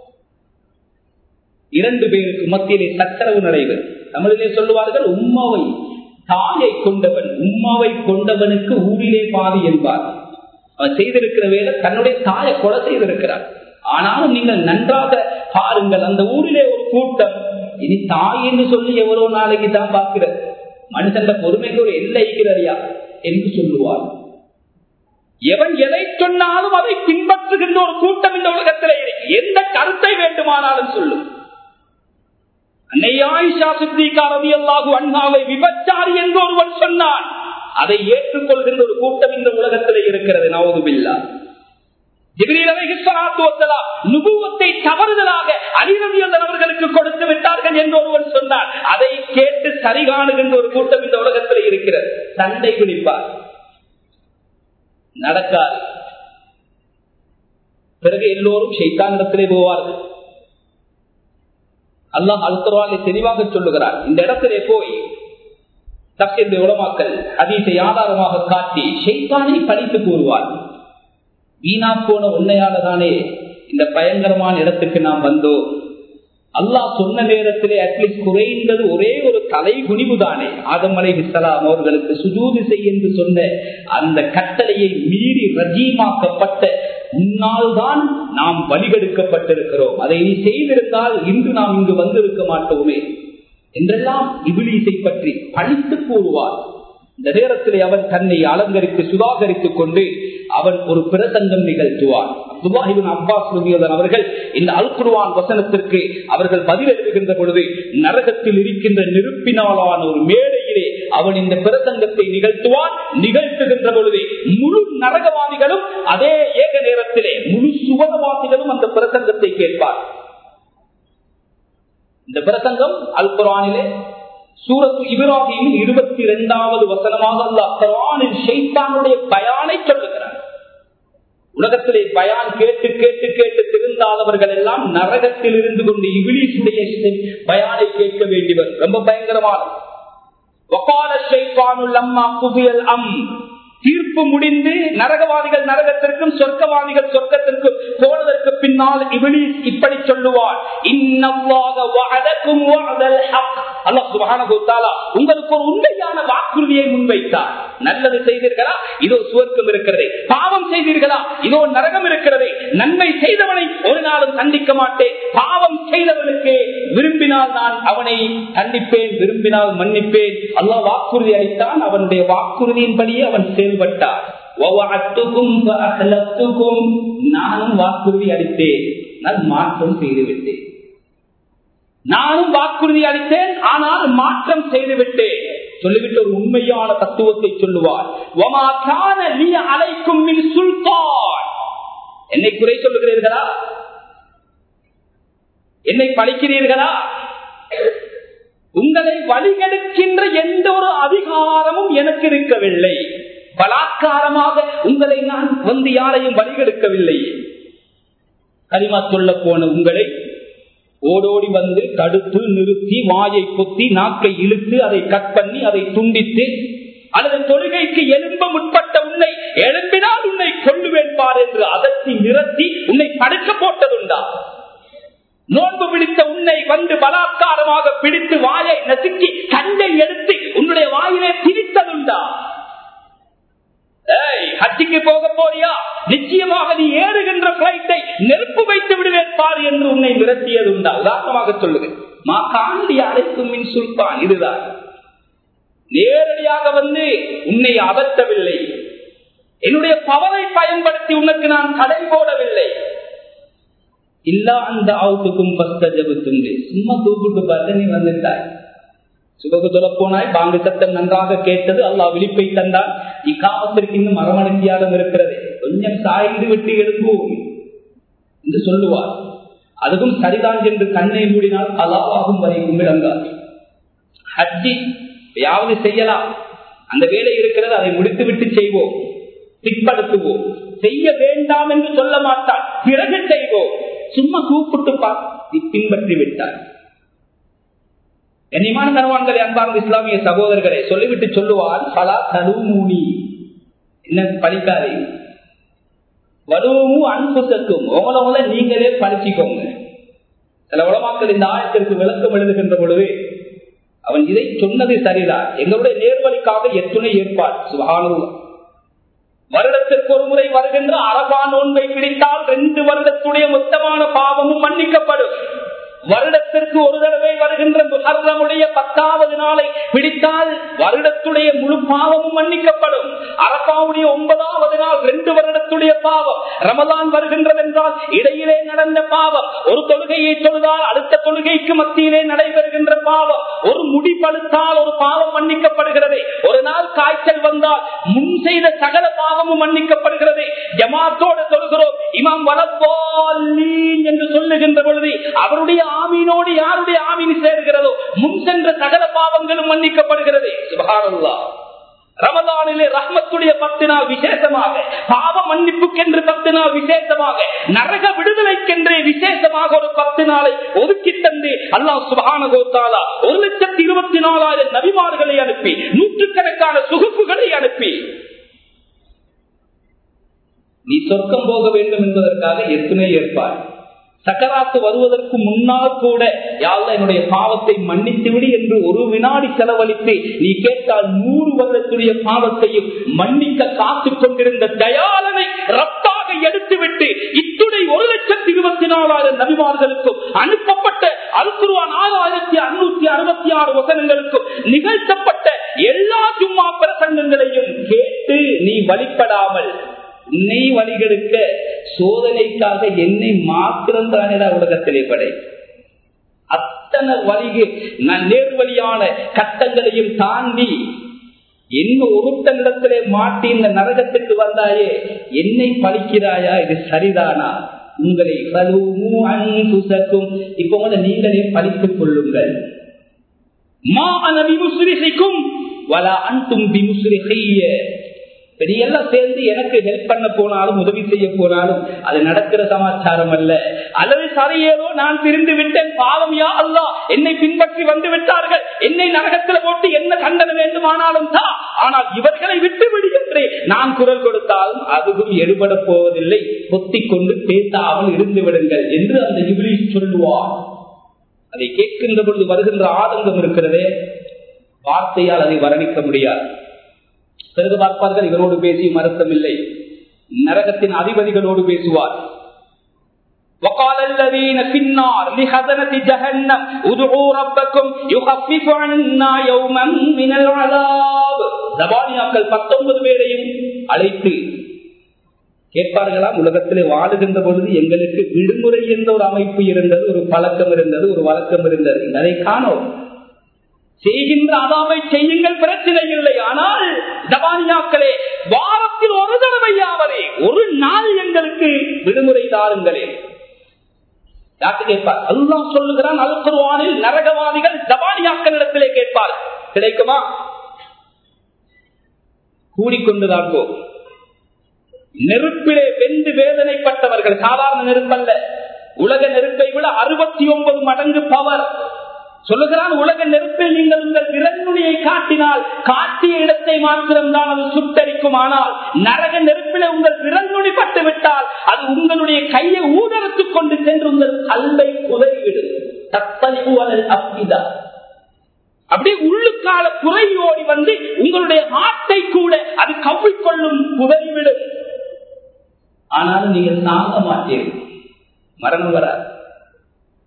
இரண்டு பேருக்கு மத்தியிலே சச்சரவு நடைபெறும் தமிழிலே சொல்லுவார்கள் உம்மாவை தாயை கொண்டவன் உம்மாவை கொண்டவனுக்கு ஊரிலே பாதி என்பார் அவன் செய்திருக்கிற வேலை தன்னுடைய தாயை கொலை செய்திருக்கிறார் ஆனாலும் நீங்கள் நன்றாக பாருங்கள் அந்த ஊரிலே ஒரு கூட்டம் இனி தாய் என்று சொல்லி எவரோ நாளைக்கு தான் பார்க்கிறது மனுஷன் பொறுமைக்கு ஒரு எல்லை இருக்கிறறியா என்று சொல்லுவார் எவன் எதை சொன்னாலும் அதை பின்பற்றுகின்ற ஒரு கூட்டம் இந்த உலகத்திலே இருக்கு எந்த கருத்தை வேண்டுமானாலும் சொல்லும் அண்ணாவை விபச்சாரி என்று ஒருவன் சொன்னான் அதை ஏற்றுக்கொள்கின்ற ஒரு கூட்டம் இந்த உலகத்தில் இருக்கிறது நவதுபில்லா நுபுவத்தை தவறுதலாக அலிரவியந்தவர்களுக்கு கொடுத்து விட்டார்கள் என்று ஒருவர் சொன்னார் அதை கேட்டு சரி காணுகின்ற ஒரு கூட்டம் இந்த உலகத்தில் இருக்கிறது சண்டை பிடிப்பார் நடக்காது பிறகு எல்லோரும் சைத்தானிடத்திலே போவார்கள் அல்லாஹ் அல்குர்வானை தெளிவாக சொல்லுகிறார் இந்த இடத்திலே போய் தப்பிய உலமாக்கல் அதீசை ஆதாரமாக காட்டி ஷெய்தானை பழித்து கூறுவார் வீணா போன உண்மையால தானே இந்த பயங்கரமான இடத்துக்கு நாம் வந்தோம் அல்லாஹ் சொன்ன நேரத்திலே அட்லீஸ்ட் குறைந்தது ஒரே ஒரு தலை குனிவு தானே ஆதமலை விசலாம் அவர்களுக்கு சுஜூதி செய் என்று சொன்ன அந்த கட்டளையை மீறி ரஜீமாக்கப்பட்ட உன்னால் தான் நாம் வழிகெடுக்கப்பட்டிருக்கிறோம் அதை நீ செய்திருந்தால் இன்று நாம் இங்கு வந்திருக்க மாட்டோமே என்றெல்லாம் இபிலீசை பற்றி பழித்து கூறுவார் இந்த நேரத்தில் அவன் தன்னை அலங்கரித்து சுதாகரித்துக் கொண்டு அவன் ஒரு பிரசங்கம் நிகழ்த்துவான் அப்துல்லாஹிபின் அப்பாஸ் நபியதன் அவர்கள் இந்த அல்குருவான் வசனத்திற்கு அவர்கள் பதில் எழுதுகின்ற பொழுது நரகத்தில் இருக்கின்ற நெருப்பினாலான ஒரு மேடையிலே அவன் இந்த பிரசங்கத்தை நிகழ்த்துவான் நிகழ்த்துகின்ற பொழுது முழு நரகவாதிகளும் அதே ஏக நேரத்திலே முழு சுவனவாதிகளும் அந்த பிரசங்கத்தை கேட்பார் இந்த பிரசங்கம் அல் குரானிலே சூரத்து இப்ராஹிம் இருபத்தி இரண்டாவது வசனமாக உள்ள குரானில் ஷைத்தானுடைய பயானை சொல்லுகிறார் உலகத்திலே பயான் கேட்டு கேட்டு கேட்டு திருந்தாதவர்கள் எல்லாம் நரகத்தில் இருந்து கொண்டு இபிலிசுடைய பயானை கேட்க வேண்டியவர் ரொம்ப பயங்கரமான அம் தீர்ப்பு முடிந்து நரகவாதிகள் நரகத்திற்கும் சொர்க்கவாதிகள் சொர்க்கத்திற்கும் போனதற்கு பின்னால் இபிலிஸ் இப்படி சொல்லுவார் உங்களுக்கு ஒரு உண்மையான வாக்குறுதியை முன்வைத்தார் நல்லது செய்தீர்களா இதோ சுவர்க்கம் இருக்கிறது பாவம் செய்தீர்களா இதோ நரகம் இருக்கிறது நன்மை செய்தவனை ஒரு நாளும் தண்டிக்க மாட்டேன் பாவம் செய்தவனுக்கு விரும்பினால் நான் அவனை தண்டிப்பேன் விரும்பினால் மன்னிப்பேன் அல்லா வாக்குறுதி அளித்தான் அவனுடைய வாக்குறுதியின்படியே அவன் செயல்பட்டார் நானும் வாக்குறுதி அளித்தேன் நான் மாற்றம் செய்துவிட்டேன் நானும் வாக்குறுதி அளித்தேன் ஆனால் மாற்றம் செய்துவிட்டேன் சொல்லிவிட்டு ஒரு உண்மையான தத்துவத்தை சொல்லுவார் அழைக்கும் சுல்தான் என்னை குறை சொல்லுகிறீர்களா என்னை பழிக்கிறீர்களா உங்களை வழிகெடுக்கின்ற எந்த ஒரு அதிகாரமும் எனக்கு இருக்கவில்லை பலாத்காரமாக உங்களை நான் வந்து யாரையும் வழிகெடுக்கவில்லை கரிமா சொல்ல போன உங்களை ஓடோடி வந்து தடுத்து நிறுத்தி வாயை கொத்தி நாக்கை இழுத்து அதை கட் பண்ணி அதை துண்டித்து அல்லது தொழுகைக்கு எலும்ப முற்பட்ட உன்னை எழும்பினால் உன்னை கொள்ளுவேன் பார் என்று அதட்டி நிறுத்தி உன்னை படுக்க போட்டதுண்டா நோன்பு பிடித்த உன்னை வந்து பலாத்காரமாக பிடித்து வாயை நசுக்கி கண்டை எடுத்து உன்னுடைய வாயிலே திரித்ததுண்டா ஹஜ்ஜிக்கு போக போறியா நிச்சயமாக நீ ஏறுகின்ற பிளைட்டை நெருப்பு வைத்து விடுவேன் பார் என்று உன்னை விரட்டியது உண்டா உதாரணமாக சொல்லுங்க மா காண்டி அழைக்கும் மின் சுல்தான் இதுதான் நேரடியாக வந்து உன்னை அகற்றவில்லை என்னுடைய பவரை பயன்படுத்தி உனக்கு நான் தடை போடவில்லை இல்ல அந்த ஆவுத்துக்கும் பஸ்தஜபுத்துண்டு சும்மா கூப்பிட்டு பார்த்து நீ வந்துட்டாய் சுபகு சொல்ல போனாய் பாங்கு சத்தம் நன்றாக கேட்டது அல்லாஹ் விழிப்பை தந்தான் இக்காமத்திற்கு இன்னும் அரவணைக்கியாலும் இருக்கிறது கொஞ்சம் சாய்ந்து விட்டு எழுப்புவோம் என்று சொல்லுவார் அதுவும் சரிதான் என்று கண்ணை மூடினால் அலாவாகும் வரைக்கும் விளங்காது ஹஜ்ஜி யாவது செய்யலாம் அந்த வேலை இருக்கிறது அதை முடித்துவிட்டு செய்வோம் பிற்படுத்துவோம் செய்ய வேண்டாம் என்று சொல்ல மாட்டான் பிறகு செய்வோம் சும்மா கூப்பிட்டு பார்த்து பின்பற்றி விட்டார் கண்ணியமான கருவான்களை அன்பார்ந்த இஸ்லாமிய சகோதரர்களை சொல்லிவிட்டு சொல்லுவார் பலா தருமூனி என்ன படிக்காதே வலுவும் அன்புசக்கும் உங்களவங்கள நீங்களே படிச்சுக்கோங்க சில உலமாக்கள் இந்த ஆயத்திற்கு விளக்கம் எழுதுகின்ற பொழுது அவன் இதை சொன்னது சரிதான் எங்களுடைய நேர்வழிக்காக எத்துணை ஏற்பாடு சுகானுவம் வருடத்திற்கு ஒரு முறை வருகின்ற அரபா நோன்பை பிடித்தால் ரெண்டு வருடத்துடைய மொத்தமான பாவமும் மன்னிக்கப்படும் வருடத்திற்கு ஒரு தடவை வருகின்ற முஹர்ரமுடைய பத்தாவது நாளை பிடித்தால் வருடத்துடைய முழு பாவமும் மன்னிக்கப்படும் அரபாவுடைய ஒன்பதாவது நாள் ரெண்டு வருடத்துடைய பாவம் ரமதான் வருகின்றது என்றால் இடையிலே நடந்த பாவம் ஒரு தொழுகையை தொழுதால் அடுத்த தொழுகைக்கு மத்தியிலே நடைபெறுகின்ற பாவம் ஒரு முடி பழுத்தால் ஒரு பாவம் மன்னிக்கப்படுகிறது ஒரு நாள் காய்ச்சல் வந்தால் முன் செய்த சகல பாவமும் மன்னிக்கப்படுகிறது ஜமாத்தோடு தொழுகிறோம் இமாம் வளப்போல்லி என்று சொல்லுகின்ற பொழுது அவருடைய ஆமீனோடு யாருடைய ஆமீன் சேர்கிறதோ முன் சென்ற சகல பாவங்களும் மன்னிக்கப்படுகிறது சுபகாரல்லா ரமதானிலே ரஹ்மத்துடைய பத்து நாள் விசேஷமாக பாவ மன்னிப்புக்கென்று பத்து நாள் விசேஷமாக நரக விடுதலைக்கென்றே விசேஷமாக ஒரு பத்து நாளை ஒதுக்கி தந்து அல்லாஹ் சுபகான கோத்தாலா ஒரு லட்சத்தி இருபத்தி நாலாயிரம் நபிமார்களை அனுப்பி நூற்றுக்கணக்கான சுகுப்புகளை அனுப்பி நீ சொர்க்கம் போக வேண்டும் என்பதற்காக எத்தனை ஏற்பாடு சக்கராத்து வருவதற்கு முன்னால் கூட யாழ்ல என்னுடைய பாவத்தை மன்னித்து விடு என்று ஒரு வினாடி செலவழித்து நீ கேட்டால் நூறு வருடத்துடைய பாவத்தையும் மன்னிக்க காத்துக் கொண்டிருந்த தயாளனை ரத்தாக எடுத்துவிட்டு இத்துணை ஒரு லட்சத்தி இருபத்தி நாலாயிரம் நபிமார்களுக்கும் அனுப்பப்பட்ட அல்குருவான் ஆறாயிரத்தி அறுநூத்தி அறுபத்தி ஆறு வசனங்களுக்கும் நிகழ்த்தப்பட்ட எல்லா ஜும்மா பிரசங்கங்களையும் கேட்டு நீ வழிபடாமல் உன்னை வழிகெடுக்க சோதனைக்காக என்னை மாத்திரம் தானேடா உலகத்திலே படை அத்தனை வழிகு நான் நேர்வழியான கட்டங்களையும் தாண்டி என்ன ஒருத்தனிடத்திலே மாட்டி இந்த நரகத்துக்கு வந்தாயே என்னை பழிக்கிறாயா இது சரிதானா உங்களை அன்புசக்கும் இப்ப வந்து நீங்களே பழித்துக் கொள்ளுங்கள் மா அனபி முஸ்ரிசிக்கும் வலா அன்தும் பி முஸ்ரிஹைய எல்லாம் சேர்ந்து எனக்கு ஹெல்ப் பண்ண போனாலும் உதவி செய்ய போனாலும் அது நடக்கிற சமாச்சாரம் அல்ல அல்லது சரியேதோ நான் திரிந்து விட்டேன் பாவம் யா அல்லா என்னை பின்பற்றி வந்து விட்டார்கள் என்னை நரகத்தில் போட்டு என்ன தண்டனை வேண்டுமானாலும் தான் ஆனால் இவர்களை விட்டு விடுகின்றே நான் குரல் கொடுத்தாலும் அதுவும் எடுபட போவதில்லை பொத்திக் கொண்டு பேசாமல் இருந்து விடுங்கள் என்று அந்த இபிலி சொல்லுவார் அதை கேட்கின்ற பொழுது வருகின்ற ஆதங்கம் இருக்கிறதே வார்த்தையால் அதை வர்ணிக்க முடியாது பிறகு பார்ப்பார்கள் இவரோடு பேசி மருத்தம் இல்லை நரகத்தின் அதிபதிகளோடு பேசுவார் وقال الذين في النار لخزنة جهنم ادعوا ربكم يخفف عنا يوما من العذاب ஜபானியாக்கள் பத்தொன்பது பேரையும் அழைத்து கேட்பார்களாம் உலகத்திலே வாழுகின்ற பொழுது எங்களுக்கு விடுமுறை என்ற ஒரு அமைப்பு இருந்தது ஒரு பழக்கம் இருந்தது ஒரு வழக்கம் இருந்தது அதை காணோம் செய்கின்ற அதாவை செய்யுங்கள் பிரச்சனை இல்லை ஆனால் ஜபானியாக்களே வாரத்தில் ஒரு தடவையாவதே ஒரு நாள் எங்களுக்கு விடுமுறை தாருங்களே கேட்பார் அல்லாஹ் சொல்லுகிறான் அல்குருவானில் நரகவாதிகள் ஜபானியாக்களிடத்திலே கேட்பார் கிடைக்குமா கூடிக்கொண்டுதான் போ நெருப்பிலே வெந்து வேதனைப்பட்டவர்கள் சாதாரண நெருப்பல்ல உலக நெருப்பை விட அறுபத்தி ஒன்பது மடங்கு பவர் சொல்லுகிறான் உலக நெருப்பில் நீங்கள் உங்கள் விரல்நுனியை காட்டினால் காட்டிய இடத்தை மாத்திரம்தான் அது சுட்டரிக்கும் ஆனால் நரக நெருப்பில உங்கள் விரல்நுனி பட்டு விட்டால் அது உங்களுடைய கையை ஊடரத்துக் கொண்டு சென்று உங்கள் கல்லை புதைவிடும் தத்தலிவுவதல் அப்பிதா அப்படியே உள்ளுக்கால குறை ஓடி வந்து உங்களுடைய ஆட்டை கூட அது கவ்விக்கொள்ளும் புதைவிடும் ஆனாலும் நீங்கள் சாக மாட்டீர்கள் மரணம் வராது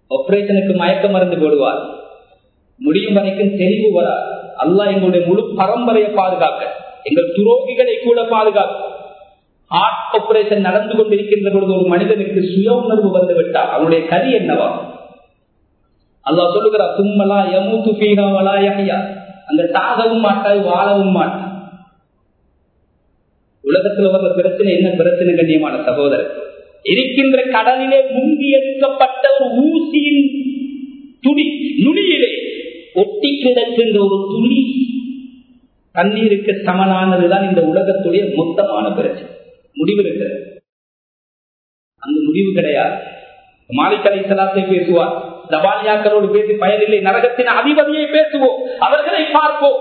ஆபரேஷனுக்கு மயக்க மருந்து போடுவார் முடியும் வரைக்கும் தெளிவு வரார் அல்லாஹ் எங்களுடைய முழு பரம்பரையை பாதுகாக்க எங்கள் துரோகிகளை கூட பாதுகாக்க ஹார்ட் ஆபரேஷன் நடந்து கொண்டிருக்கின்ற பொழுது ஒரு மனிதனுக்கு சுய உணர்வு வந்து விட்டார் அவனுடைய கதி என்னவா அல்லாஹ் சொல்லுகிறார் சும்மலா யமூத்து ஃபீஹா வலா யஹ்யா அந்த சாகவும் மாட்டாய் வாழவும் மாட்டாய் உலகத்துல வர்ற பிரச்சனை என்ன பிரச்சனை கண்ணியமான சகோதரர் இருக்கின்ற கடலிலே முங்கி எடுக்கப்பட்ட ஒரு ஊசியின் துணி நுனியிலே ஒட்டி கிடக்கின்ற ஒரு துணி தண்ணீருக்கு சமனானதுதான் இந்த உலகத்துடைய மொத்தமான பிரச்சனை முடிவு இருக்கிறது அந்த முடிவு கிடையாது மாலிக்கலை சலாத்தை பேசுவார் தபானியாக்களோடு பேசி பயனில்லை நரகத்தின் அதிபதியை பேசுவோம் அவர்களை பார்ப்போம்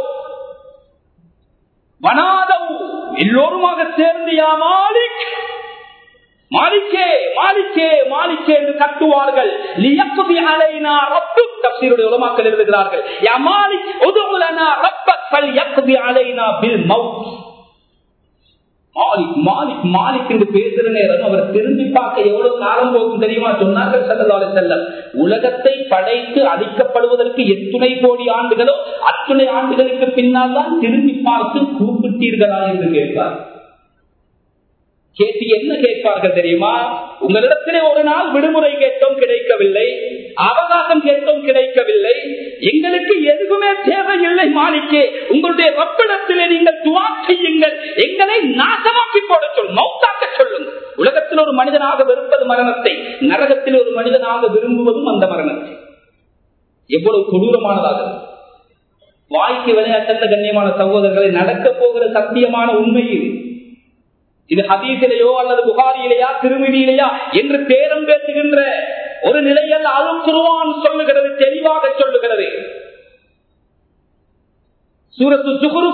வனாதவு எல்லோருமாக சேர்ந்து யா மாலிக் மாலிக்கே மாலிக்கே மாலிக்கே என்று கட்டுவார்கள் லியக்தி அலைனா ரப்புக் தஃசீருடைய உலமாக்கள் எழுதுகிறார்கள் யா மாலிக் உதுலனா ரப்பக் ஃபல் யக்தி அலைனா பில் மவுத் மாலிக் மாலிக் மாலிக் என்று பேசுற நேரம் அவர் திரும்பி பார்க்க எவ்வளவு காலம் போகும் தெரியுமா சொன்னார்கள் செல்லலாலே செல்லம் உலகத்தை படைத்து அழிக்கப்படுவதற்கு எத்துணை கோடி ஆண்டுகளோ அத்துணை ஆண்டுகளுக்கு பின்னால் தான் திரும்பி பார்த்து கூப்பிட்டீர்களா என்று கேட்பார் கேட்டு என்ன கேட்பார்கள் தெரியுமா உங்களிடத்திலே ஒரு நாள் விடுமுறை கேட்டோம் கிடைக்கவில்லை அவகாசம் கேட்டோம் கிடைக்கவில்லை எங்களுக்கு எதுவுமே தேவையில்லை மாலிக்கே உங்களுடைய ரப்பிடத்திலே நீங்கள் துவா செய்யுங்கள் எங்களை நாசமாக்கி போட சொல் மௌத்தாக்க சொல்லுங்கள் உலகத்தில் ஒரு மனிதனாக வெறுப்பது மரணத்தை நரகத்தில் ஒரு மனிதனாக விரும்புவதும் அந்த மரணத்தை எவ்வளவு கொடூரமானதாக வாய்க்கு விளையாட்டந்த கண்ணியமான சகோதரர்களை நடக்க போகிற சத்தியமான உண்மை இது இது ஹதீசிலேயோ அல்லது புகாரியிலேயா திருமதியிலேயா என்று பேரம் பேசுகின்ற ஒரு நிலையில் அழுக்குருவான் சொல்லுகிறது தெளிவாக சொல்லுகிறது சூரத்து சுகுரு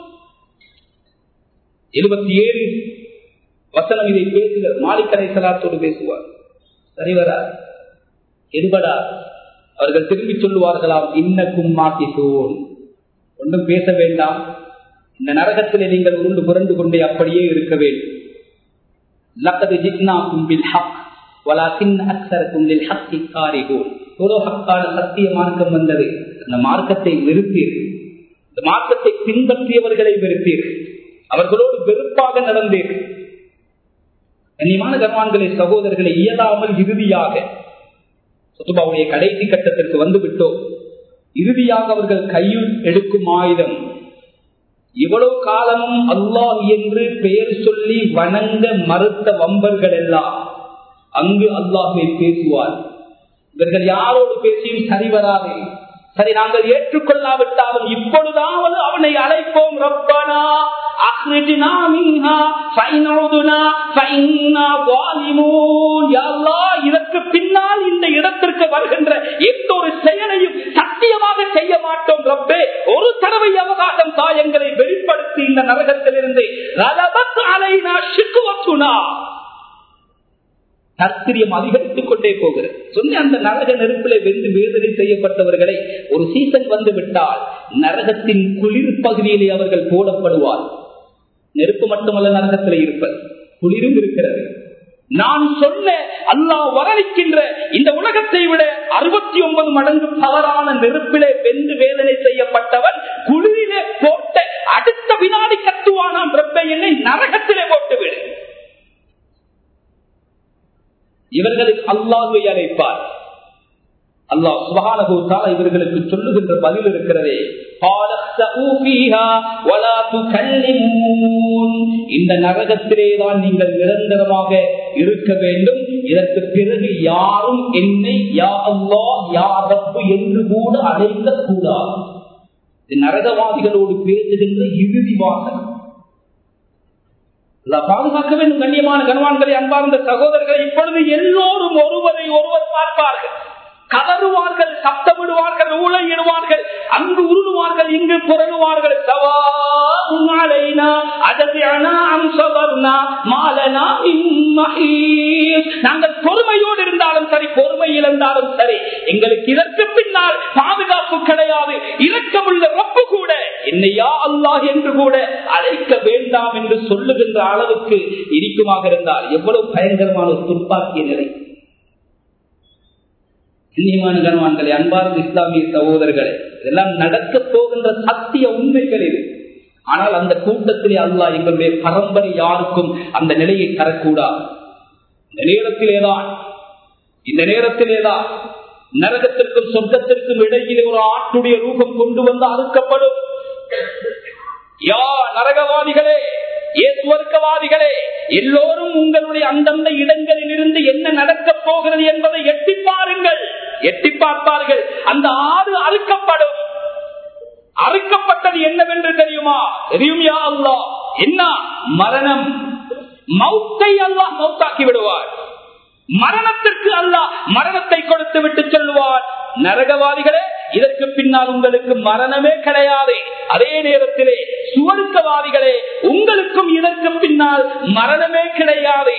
இருபத்தி ஏழு வசனம் இதை பேசுகிறார் மாலிக்கரை சலாத்தோடு பேசுவார் சரிவரா எடுபடா அவர்கள் திரும்பி சொல்லுவார்களாம் இன்னக்கும் மாக்கிசோன் ஒன்றும் பேச வேண்டாம் இந்த நரகத்திலே நீங்கள் உருண்டு புரண்டு கொண்டே அப்படியே இருக்க வேண்டும் லக்கது ஜிக்னாக்கும் பில் ஹக் வலாக்கின் அக்சரக்கும் லில் ஹக்கி காரிகோன் ஒரு ஹக்கான சத்திய மார்க்கம் வந்தது அந்த மார்க்கத்தை வெறுப்பீர்கள் இந்த மார்க்கத்தை பின்பற்றியவர்களை வெறுப்பீர்கள் அவர்களோடு வெறுப்பாக நடந்தீர்கள் கண்ணியமான கர்மான்களை சகோதரர்களை இயலாமல் இறுதியாக சுத்துபாவுடைய கடைசி கட்டத்திற்கு வந்து விட்டோம் இறுதியாக அவர்கள் கையில் எடுக்கும் ஆயுதம் இவ்வளவு காலமும் அல்லாஹ் என்று பெயர் சொல்லி வணங்க மறுத்த வம்பர்கள் எல்லாம் அங்கு அல்லாஹை பேசுவார் இவர்கள் யாரோடு பேசியும் சரி வராது சரி நாங்கள் ஏற்றுக்கொள்ளாவிட்டாலும் இப்பொழுதாவது அவனை அழைப்போம் ரப்பனா அஹ்ரிஜ்னா மின்ஹா ஃபைனஉதுனா ஃபைன்னா ظالمون யா அல்லாஹ் இதற்கு பின்னால் இந்த இடத்திற்கு வருகின்ற எந்த ஒரு செயலையும் சத்தியமாக செய்ய மாட்டோம் ரப்பே ஒரு தடவை அவகாசம் தாயங்களை வெளிப்படுத்தி இந்த நரகத்திலிருந்து ரலபத் அலைனா ஷிக்வத்துனா தர்த்திரியம் அதிகரித்துக் கொண்டே போகிறது சொன்ன அந்த நரக நெருப்பிலே வெந்து வேதனை செய்யப்பட்டவர்களை ஒரு சீசன் வந்து விட்டால் நரகத்தின் குளிர் பகுதியிலே அவர்கள் போடப்படுவார் நெருப்பு மட்டுமல்ல நரகத்திலே இருப்பது குளிரும் இருக்கிறது நான் சொன்ன அல்லாஹ் வரவிக்கின்ற இந்த உலகத்தை விட அறுபத்தி ஒன்பது மடங்கு தவறான நெருப்பிலே வெந்து வேதனை செய்யப்பட்டவன் குளிரிலே போட்ட அடுத்த வினாடி கத்துவானாம் ரப்பை என்னை நரகத்திலே போட்டுவிடு இவர்களுக்கு அல்லாஹை அழைப்பார் அல்லாஹ் சுபகானகூத்தால இவர்களுக்கு சொல்லுகின்ற பதில் இருக்கிறதே இந்த நரகத்திலே தான் நீங்கள் நிரந்தரமாக இருக்க வேண்டும் இதற்கு பிறகு யாரும் என்னை யா அல்லா யா ரப்பு என்று கூட அழைக்க கூடாது நரகவாதிகளோடு பேசுகின்ற இறுதி வாசகம் பாதுகாக்க வேண்டும் கண்ணியமான கனவான்களை அன்பார்ந்த சகோதரர்களை இப்பொழுது எல்லோரும் ஒருவரை ஒருவர் பார்ப்பார்கள் கதறுவார்கள் சத்தமிடுவார்கள் ஊழையிடுவார்கள் அங்கு உருளுவார்கள் இங்கு புரளுவார்கள் நாங்கள் பொறுமையோடு இருந்தாலும் சரி பொறுமை இழந்தாலும் சரி எங்களுக்கு இதற்கு பின்னால் பாதுகாப்பு கிடையாது இரக்கமுள்ள ரப்பு கூட என்னையா அல்லாஹ் என்று கூட அழைக்க வேண்டாம் என்று சொல்லுகின்ற அளவுக்கு இருக்குமாக இருந்தால் எவ்வளவு பயங்கரமான ஒரு துப்பாக்கிய நிலை கண்ணியமான கனவான்களே அன்பார்ந்த இஸ்லாமிய சகோதரர்களே இதெல்லாம் நடக்க போகின்ற சத்திய உண்மைகள் இது ஆனால் அந்த கூட்டத்திலே அல்லாஹ் எங்களுடைய பரம்பரை யாருக்கும் அந்த நிலையை தரக்கூடாது இந்த நேரத்திலேதான் இந்த நேரத்திலேதான் நரகத்திற்கும் சொர்க்கத்திற்கும் இடையிலே ஒரு ஆட்டுடைய ரூபம் கொண்டு வந்து அறுக்கப்படும் யா நரகவாதிகளே ஏ சுவர்க்கவாதிகளே எல்லோரும் உங்களுடைய அந்தந்த இடங்களில் இருந்து என்ன நடக்கப் போகிறது என்பதை எட்டி பாருங்கள் எட்டி பார்ப்பார்கள் அந்த ஆறு அறுக்கப்படும் அறுக்கப்பட்டது என்னவென்று தெரியுமா தெரியும் யா அல்லா என்ன மரணம் மௌத்தை அல்லாஹ் மௌத்தாக்கி விடுவார் மரணத்திற்கு அல்லாஹ் மரணத்தை கொடுத்து விட்டு சொல்லுவார் நரகவாதிகளே இதற்கு பின்னால் உங்களுக்கு மரணமே கிடையாது அதே நேரத்திலே சுவர்க்கவாதிகளே உங்களுக்கும் இதற்கு பின்னால் மரணமே கிடையாது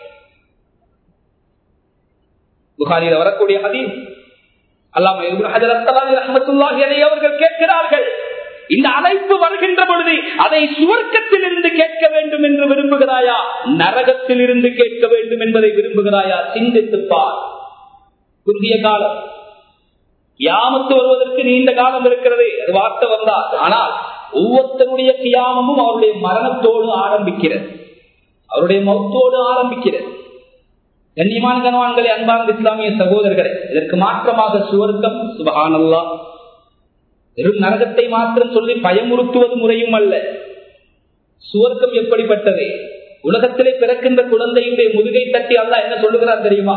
புகாரியில் வரக்கூடிய ஹதீஸ் அல்லாம அவர்கள் கேட்கிறார்கள் இந்த அழைப்பு வருகின்ற பொழுது அதை சுவர்க்கத்தில் இருந்து கேட்க வேண்டும் என்று விரும்புகிறாயா நரகத்தில் இருந்து கேட்க வேண்டும் என்பதை விரும்புகிறாயா சிந்தித்துப்பார் குறுகிய காலம் கியாமத்து வருவதற்கு நீண்ட காலம் இருக்கிறது அது வார்த்தை வந்தார் ஆனால் ஒவ்வொருத்தருடைய கியாமமும் அவருடைய மரணத்தோடு ஆரம்பிக்கிறது அவருடைய மௌத்தோடு ஆரம்பிக்கிறது கண்ணியமான கனவான்களே அன்பார்ந்த இஸ்லாமிய சகோதரர்களே இதற்கு மாற்றமாக சுவர்க்கம் சுபகானல்லா வெறும் நரகத்தை மாத்திரம் சொல்லி பயமுறுத்துவது முறையும் அல்ல சுவர்க்கம் எப்படிப்பட்டது உலகத்திலே பிறக்கின்ற குழந்தையுடைய முதுகை தட்டி அல்ல என்ன சொல்லுகிறார் தெரியுமா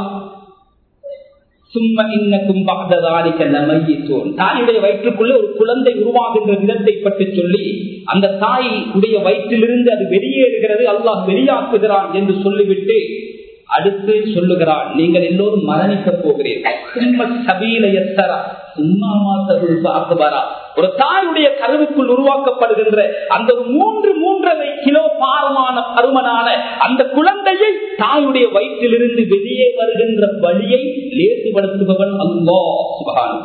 சும்ம இன்னக்கும் பகதாலிக்க நமையித்தோன் தாயுடைய வயிற்றுக்குள்ள ஒரு குழந்தை உருவாகின்ற விதத்தை பற்றி சொல்லி அந்த தாய் உடைய வயிற்றிலிருந்து அது வெளியேறுகிறது அல்லாஹ் வெளியாக்குகிறான் என்று சொல்லிவிட்டு அடுத்து சொல்லுகிறான் நீங்கள் எல்லோரும் மரணிக்க போகிறீர்கள் சும்ம சபீலயத்தரா ஒரு தாயுடைய கருவுக்குள் உருவாக்கப்படுகின்ற அந்த ஒரு மூன்று மூன்றரை கிலோ பாரமான பருமனான அந்த குழந்தையை தாயுடைய வயிற்றிலிருந்து வெளியே வருகின்ற வழியை லேசுபடுத்துபவன் அல்லா சுபகான்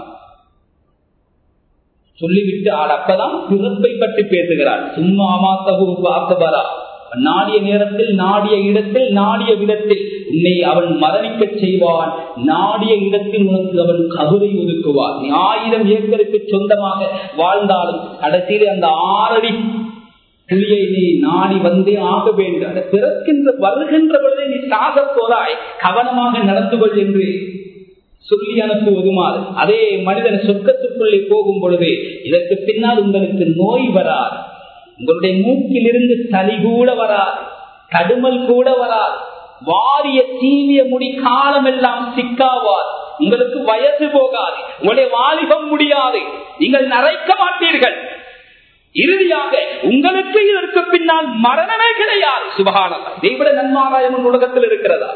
சொல்லிவிட்டு ஆள் அப்பதான் பிறப்பை பற்றி பேசுகிறார் சும்மா மாத்தகு அக்பரா நாடிய நேரத்தில் நாடிய இடத்தில் நாடிய விதத்தில் உன்னை அவன் மரணிக்க செய்வான் நாடிய இடத்தில் உனக்கு அவன் கபரை ஒதுக்குவான் நீ ஆயிரம் ஏக்கருக்கு சொந்தமாக வாழ்ந்தாலும் கடைசியில் அந்த ஆறடி புலியை நீ நாடி வந்தே ஆக வேண்டும் அதை பிறக்கின்ற வருகின்ற பொழுதே நீ சாக போறாய் கவனமாக நடந்து கொள் என்று சொல்லி அனுப்புவதுமாறு அதே மனிதன் சொர்க்கத்துக்குள்ளே போகும் பொழுது இதற்கு பின்னால் உங்களுக்கு நோய் வராது உங்களுடைய மூக்கில் இருந்து சளி கூட வராது கடுமல் கூட வராது வாரிய சீவிய முடி காலம் எல்லாம் சிக்காவார் உங்களுக்கு வயசு போகாது உங்களுடைய வாலிபம் முடியாது நீங்கள் நரைக்க மாட்டீர்கள் இறுதியாக உங்களுக்கு இதற்கு பின்னால் மரணமே கிடையாது சுபகானம் இதைவிட நன்மாராயம் உலகத்தில் இருக்கிறதா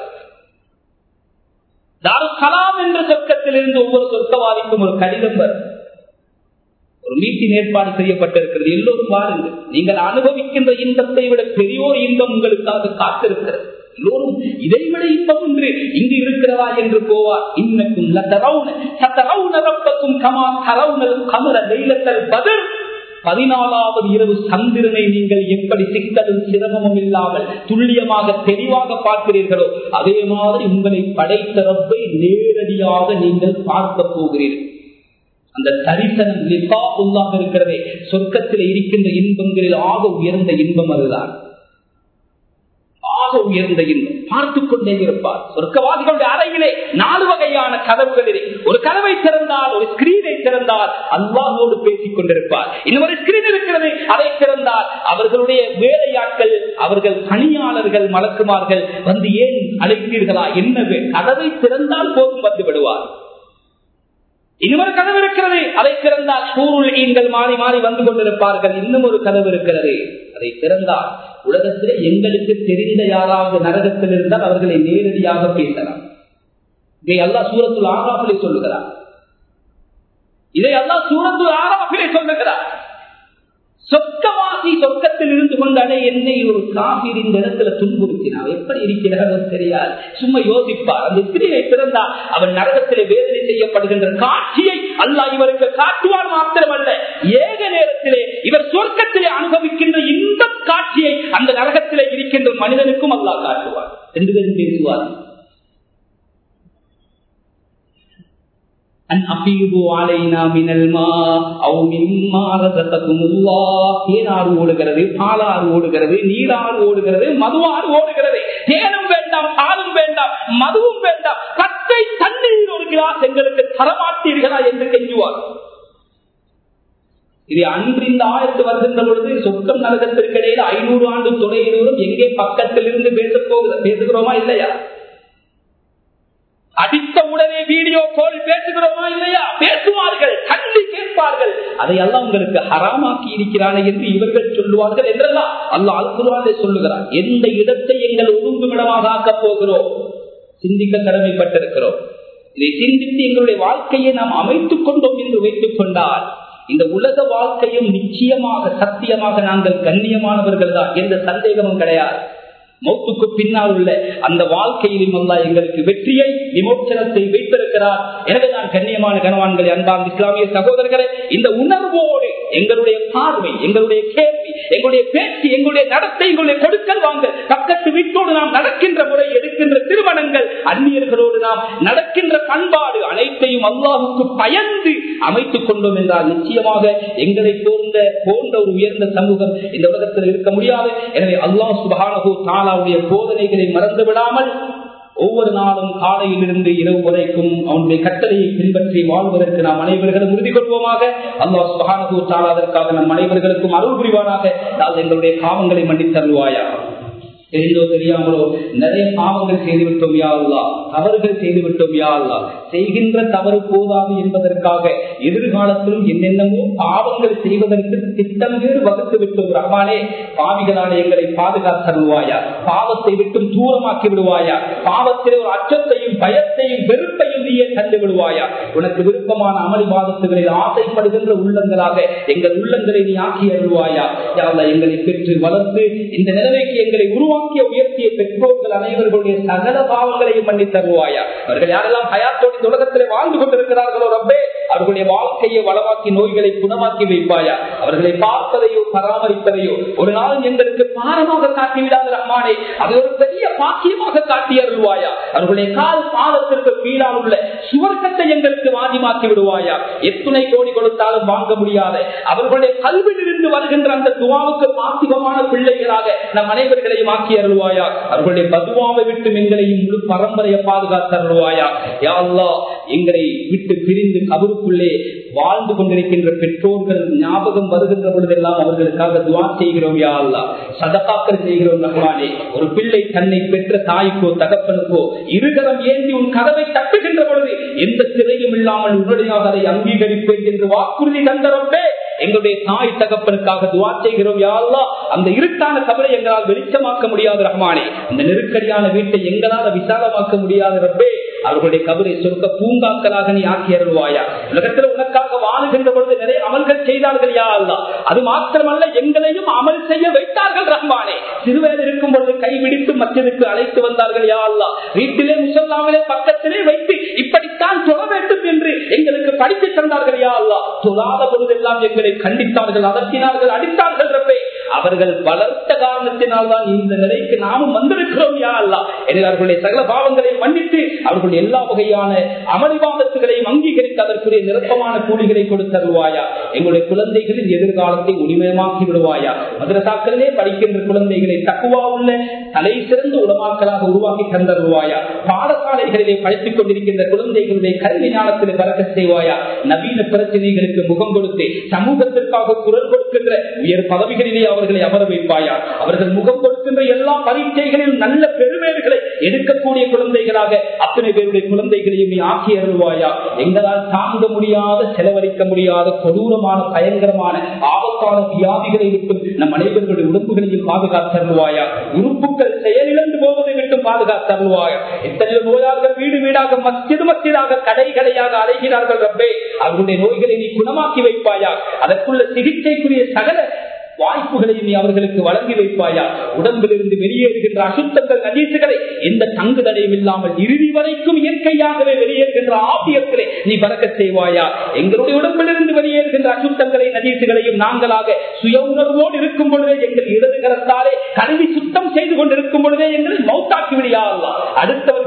தாரு கலாம் என்ற சொர்க்கத்தில் இருந்து ஒவ்வொரு சொர்க்கவாதிக்கும் ஒரு கடிதம் வரும் ஒரு மீட்டின் ஏற்பாடு செய்யப்பட்டிருக்கிறது எல்லோரும் வாருங்கள் நீங்கள் அனுபவிக்கின்ற இன்பத்தை விட பெரியோர் இன்பம் உங்களுக்காக காத்திருக்கிறது எல்லோரும் இதைவிட இன்பம் ஒன்று இங்கு இருக்கிறதா என்று போவார் இன்னக்கும் கமா கரவுனல் கமர லைலத்தல் பதில் பதினாலாவது இரவு சந்திரனை நீங்கள் எப்படி சிக்கலும் சிரமமும் இல்லாமல் துல்லியமாக தெளிவாக பார்க்கிறீர்களோ அதே மாதிரி உங்களை படைத்த ரப்பை நேரடியாக நீங்கள் பார்க்க போகிறீர்கள் அந்த தரிசனம் லிபா உள்ளாக இருக்கிறதே சொர்க்கத்தில் இருக்கின்ற இன்பங்களில் ஆக உயர்ந்த இன்பம் அதுதான் ஆக உயர்ந்த இன்பம் பார்த்துக் கொண்டே இருப்பார் சொர்க்கவாதிகளுடைய அறையிலே நாலு வகையான கதவுகளிலே ஒரு கதவை திறந்தால் ஒரு ஸ்கிரீனை திறந்தால் அல்லாஹோடு பேசிக் கொண்டிருப்பார் இன்னொரு ஸ்கிரீன் இருக்கிறது அதை திறந்தால் அவர்களுடைய வேலையாட்கள் அவர்கள் பணியாளர்கள் மலக்குமார்கள் வந்து ஏன் அழைத்தீர்களா என்ன கதவை திறந்தால் போதும் வந்து விடுவார் இன்னொரு கதவு இருக்கிறது அதை திறந்தால் சூழ்நிலைகள் மாறி மாறி வந்து கொண்டிருப்பார்கள் இன்னும் ஒரு கதவு இருக்கிறது அதை திறந்தால் உலகத்திலே எங்களுக்கு தெரிந்த யாராவது நரகத்தில் இருந்தால் அவர்களை நேரடியாக பேசலாம் இதை அல்லா சூரத்துள் ஆறாப்பிலே சொல்லுகிறார் இதை அல்லா சூரத்துள் ஆறாப்பிலே சொல்லுகிறார் சொர்க்கவாசி சொர்க்கத்தில் இருந்து கொண்டாலே என்னை ஒரு காபீர் இந்த இடத்துல துன்புறுத்தினார் எப்படி இருக்கிறாரோ தெரியாது சும்மா யோசிப்பார் அந்த ஸ்திரியை பிறந்தால் அவன் நரகத்திலே வேதனை செய்யப்படுகின்ற காட்சியை அல்லா இவருக்கு காட்டுவார் மாத்திரமல்ல ஏக நேரத்திலே இவர் சொர்க்கத்திலே அனுபவிக்கின்ற இந்த காட்சியை அந்த நரகத்திலே இருக்கின்ற மனிதனுக்கும் அல்லா காட்டுவார் ரெண்டு பேரும் பேசுவார் அன் அபீது ஆலைனா மினல் மா அவ் மிம்மா ரஸககுமுல்லாஹ் தேனாறு ஓடுகிறது பாலாறு ஓடுகிறது நீராறு ஓடுகிறது மதுவாறு ஓடுகிறது தேனும் வேண்டாம் பாலும் வேண்டாம் மதுவும் வேண்டாம் கத்தை தண்ணீர் ஒரு கிளாஸ் எங்களுக்கு தரமாட்டீர்களா என்று கெஞ்சுவார் இது அன்று இந்த ஆயிரத்து வருகின்ற பொழுது சொர்க்கம் நரகத்திற்கு இடையில ஐநூறு ஆண்டு தொலைதூரம் எங்கே பக்கத்தில் இருந்து பேச போகிற பேசுகிறோமா இல்லையா அடித்த உடனே வீடியோ கால் பேசுகிறோமா இல்லையா பேசுவார்கள் கல்வி கேட்பார்கள் அதையெல்லாம் உங்களுக்கு ஹராமாக்கி இருக்கிறானே என்று இவர்கள் சொல்லுவார்கள் என்றெல்லாம் அல்ல அல்குரானே சொல்லுகிறார் எந்த இடத்தை எங்கள் ஒழுங்குமிடமாக ஆக்கப் போகிறோம் சிந்திக்க கடமைப்பட்டிருக்கிறோம் இதை சிந்தித்து எங்களுடைய வாழ்க்கையை நாம் அமைத்துக் கொண்டோம் என்று வைத்துக் கொண்டால் இந்த உலக வாழ்க்கையும் நிச்சயமாக சத்தியமாக நாங்கள் கண்ணியமானவர்கள் தான் எந்த சந்தேகமும் கிடையாது மௌத்துக்கு பின்னால் உள்ள அந்த வாழ்க்கையிலும் அல்லா எங்களுக்கு வெற்றியை விமோச்சனத்தை வைத்திருக்கிறார் எனவே நான் கண்ணியமான கனவான்களை அன்பான் இஸ்லாமிய சகோதரர்களை இந்த உணர்வோடு எங்களுடைய பார்வை எங்களுடைய கேள்வி எங்களுடைய பேச்சு எங்களுடைய நடத்தை எங்களுடைய கொடுக்கல் வாங்க பக்கத்து வீட்டோடு நாம் நடக்கின்ற முறை எடுக்கின்ற திருமணங்கள் அந்நியர்களோடு நாம் நடக்கின்ற பண்பாடு அனைத்தையும் அல்லாஹுக்கு பயந்து அமைத்துக் கொண்டோம் என்றால் நிச்சயமாக எங்களை போன்ற போன்ற ஒரு உயர்ந்த சமூகம் இந்த உலகத்தில் இருக்க முடியாது எனவே அல்லாஹ் சுபானகு தாலாவுடைய போதனைகளை மறந்து விடாமல் ஒவ்வொரு நாளும் காலையிலிருந்து இரவு வரைக்கும் அவனுடைய கட்டளையை பின்பற்றி வாழ்வதற்கு நாம் அனைவர்களும் உறுதி கொள்வோமாக அல்லாஹ் சுகானகு தாளாதற்காக நம் அனைவர்களுக்கும் அருள் புரிவானாக நான் எங்களுடைய பாவங்களை மன்னித்தருவாயா தெரிந்தோ தெரியாமலோ நிறைய பாவங்கள் செய்துவிட்டோம் யா அல்லா தவறுகள் செய்துவிட்டோம் யா அல்லா செய்கின்ற தவறு போதாது என்பதற்காக எதிர்காலத்திலும் என்னென்னமோ பாவங்கள் செய்வதற்கு திட்டம் வேறு வகுத்து விட்டோம் ரஹ்மானே பாவிகளான எங்களை பாதுகாத்தருவாயா பாவத்தை விட்டும் தூரமாக்கி விடுவாயா பாவத்தில் ஒரு அச்சத்தையும் பயத்தையும் வெறுப்பையும் நீயே தந்து விடுவாயா உனக்கு விருப்பமான அமளி வாதத்துகளில் ஆசைப்படுகின்ற உள்ளங்களாக எங்கள் உள்ளங்களை நீ ஆக்கி அருள்வாயா யாழ்லா எங்களை பெற்று வளர்த்து இந்த நிலைமைக்கு எங்களை உருவாக்கிய உயர்த்திய பெற்றோர்கள் அனைவர்களுடைய சகல பாவங்களையும் மன்னி தருவாயா அவர்கள் யாரெல்லாம் ஹயாத்தோடு இந்த உலகத்திலே வாழ்ந்து கொண்டிருக்கிறார்களோ ரப்பே அவர்களுடைய வாழ்க்கையை வளமாக்கி நோய்களை குணமாக்கி வைப்பாயா அவர்களை பார்ப்பதையோ பராமரிப்பதையோ ஒரு நாள் எங்களுக்கு பாரமாக காட்டிவிடாத ரஹ்மானே அது ஒரு பெரிய பாக்கியமாக காட்டி அருள்வாயா அவர்களுடைய கால் பாதத்திற்கு கீழால் உள்ள சுவர்க்கத்தை எங்களுக்கு வாதிமாக்கி விடுவாயா எத்தனை கோடி கொடுத்தாலும் வாங்க முடியாத அவர்களுடைய கல்வியிலிருந்து வருகின்ற அந்த துவாவுக்கு பாசிகமான பிள்ளைகளாக நம் அனைவர்களையும் ஆக்கி அருள்வாயா அவர்களுடைய பதுவாவை விட்டு எங்களையும் முழு பரம்பரையை பாதுகாத்து அருள்வாயா யா அல்லாஹ் எங்களை விட்டு பிரிந்து கபருக்குள்ளே வாழ்ந்து கொண்டிருக்கின்ற பெற்றோர்கள் ஞாபகம் வருகின்ற பொழுதெல்லாம் அவர்களுக்காக துவா செய்கிறோம் யா அல்லா சதகாக்கள் செய்கிறோம் ரஹ்மானே ஒரு பிள்ளை தன்னை பெற்ற தாய்க்கோ தகப்பனுக்கோ இருகரம் ஏந்தி உன் கதவை தட்டுகின்ற பொழுது எந்த சிறையும் இல்லாமல் உடனடியாக அதை அங்கீகரிப்பேன் என்று வாக்குறுதி தந்தரப்பே எங்களுடைய தாய் தகப்பனுக்காக துவா செய்கிறோம் யாரெல்லாம் அந்த இருட்டான கபலை எங்களால் வெளிச்சமாக்க முடியாது ரஹ்மானே அந்த நெருக்கடியான வீட்டை எங்களால் விசாலமாக்க முடியாது ரப்பே அவர்களுடைய கபரை சொர்க்க பூங்காக்களாக நீ ஆக்கி அருள்வாயா உலகத்தில் உனக்காக வாழுகின்ற பொழுது நிறைய அமல்கள் செய்தார்கள் யா அல்லா அது மாத்திரமல்ல எங்களையும் அமல் செய்ய வைத்தார்கள் ரஹ்மானே சிறுவயது இருக்கும் பொழுது கைவிடித்து மற்றதுக்கு அழைத்து வந்தார்கள் யா அல்லா வீட்டிலே முசல்லாமலே பக்கத்திலே வைத்து இப்படித்தான் தொழ வேண்டும் என்று எங்களுக்கு படித்து தந்தார்கள் யா அல்லா தொழாத பொழுதெல்லாம் எங்களை கண்டித்தார்கள் அதட்டினார்கள் அடித்தார்கள் ரப்பே அவர்கள் வளர்த்த காரணத்தினால் தான் இந்த நிலைக்கு நாமும் வந்திருக்கிறோம் யா அல்லா எனவே அவர்களுடைய சகல பாவங்களை மன்னித்து அவர்களுடைய எல்லா வகையான அமளிவாதத்துகளையும் அங்கீகரித்து அதற்குரிய நிரப்பமான கூலிகளை கொடுத்தருவாயா எங்களுடைய குழந்தைகளின் எதிர்காலத்தை உரிமயமாக்கி விடுவாயா மதரசாக்களிலே படிக்கின்ற குழந்தைகளை தக்குவா உள்ள தலை சிறந்த உலமாக்களாக உருவாக்கி தந்தருவாயா பாடசாலைகளிலே படித்துக் கொண்டிருக்கின்ற குழந்தைகளுடைய கல்வி ஞானத்தில் பறக்க செய்வாயா நவீன பிரச்சனைகளுக்கு முகம் கொடுத்து சமூகத்திற்காக குரல் கொடுக்கின்ற உயர் பதவிகளிலே அவர்களை அமர வைப்பாயா அவர்கள் முகம் கொடுக்கின்ற எல்லா பரீட்சைகளிலும் நல்ல பெருமேறுகளை எடுக்கக்கூடிய குழந்தைகளாக அத்தனை பேருடைய குழந்தைகளையும் நீ ஆக்கி அருள்வாயா எங்களால் தாங்க முடியாத செலவழிக்க முடியாத கொடூரமான பயங்கரமான ஆபத்தான வியாதிகளை விட்டு நம் அனைவர்களுடைய உறுப்புகளையும் பாதுகாத்தருவாயா உறுப்புகள் செயலிழந்து போவதை விட்டு பாதுகாத்தருவாயா எத்தனையோ நோயாளர்கள் வீடு வீடாக மஸ்ஜிது மஸ்ஜிதாக கடை கடையாக அலைகிறார்கள் ரப்பே அவர்களுடைய நோய்களை நீ குணமாக்கி வைப்பாயா அதற்குள்ள சிகிச்சைக்குரிய சகல வாய்ப்புகளையும் நீ அவர்களுக்கு வழங்கி வைப்பாயா உடம்பிலிருந்து வெளியேறுகின்ற அசுத்தங்கள் நஜீசுகளை எந்த தங்கு தடையும் இல்லாமல் இறுதி வரைக்கும் இயற்கையாகவே வெளியேறுகின்ற ஆபியத்திலே நீ பறக்க செய்வாயா எங்களுடைய உடம்பிலிருந்து வெளியேறுகின்ற அசுத்தங்களை நஜீசுகளையும் நாங்களாக சுய உணர்வோடு இருக்கும் பொழுதே எங்கள் இடது கரத்தாலே கல்வி சுத்தம் செய்து கொண்டிருக்கும் பொழுதே எங்களை மௌத்தாக்கி விடியா அடுத்தவர்கள்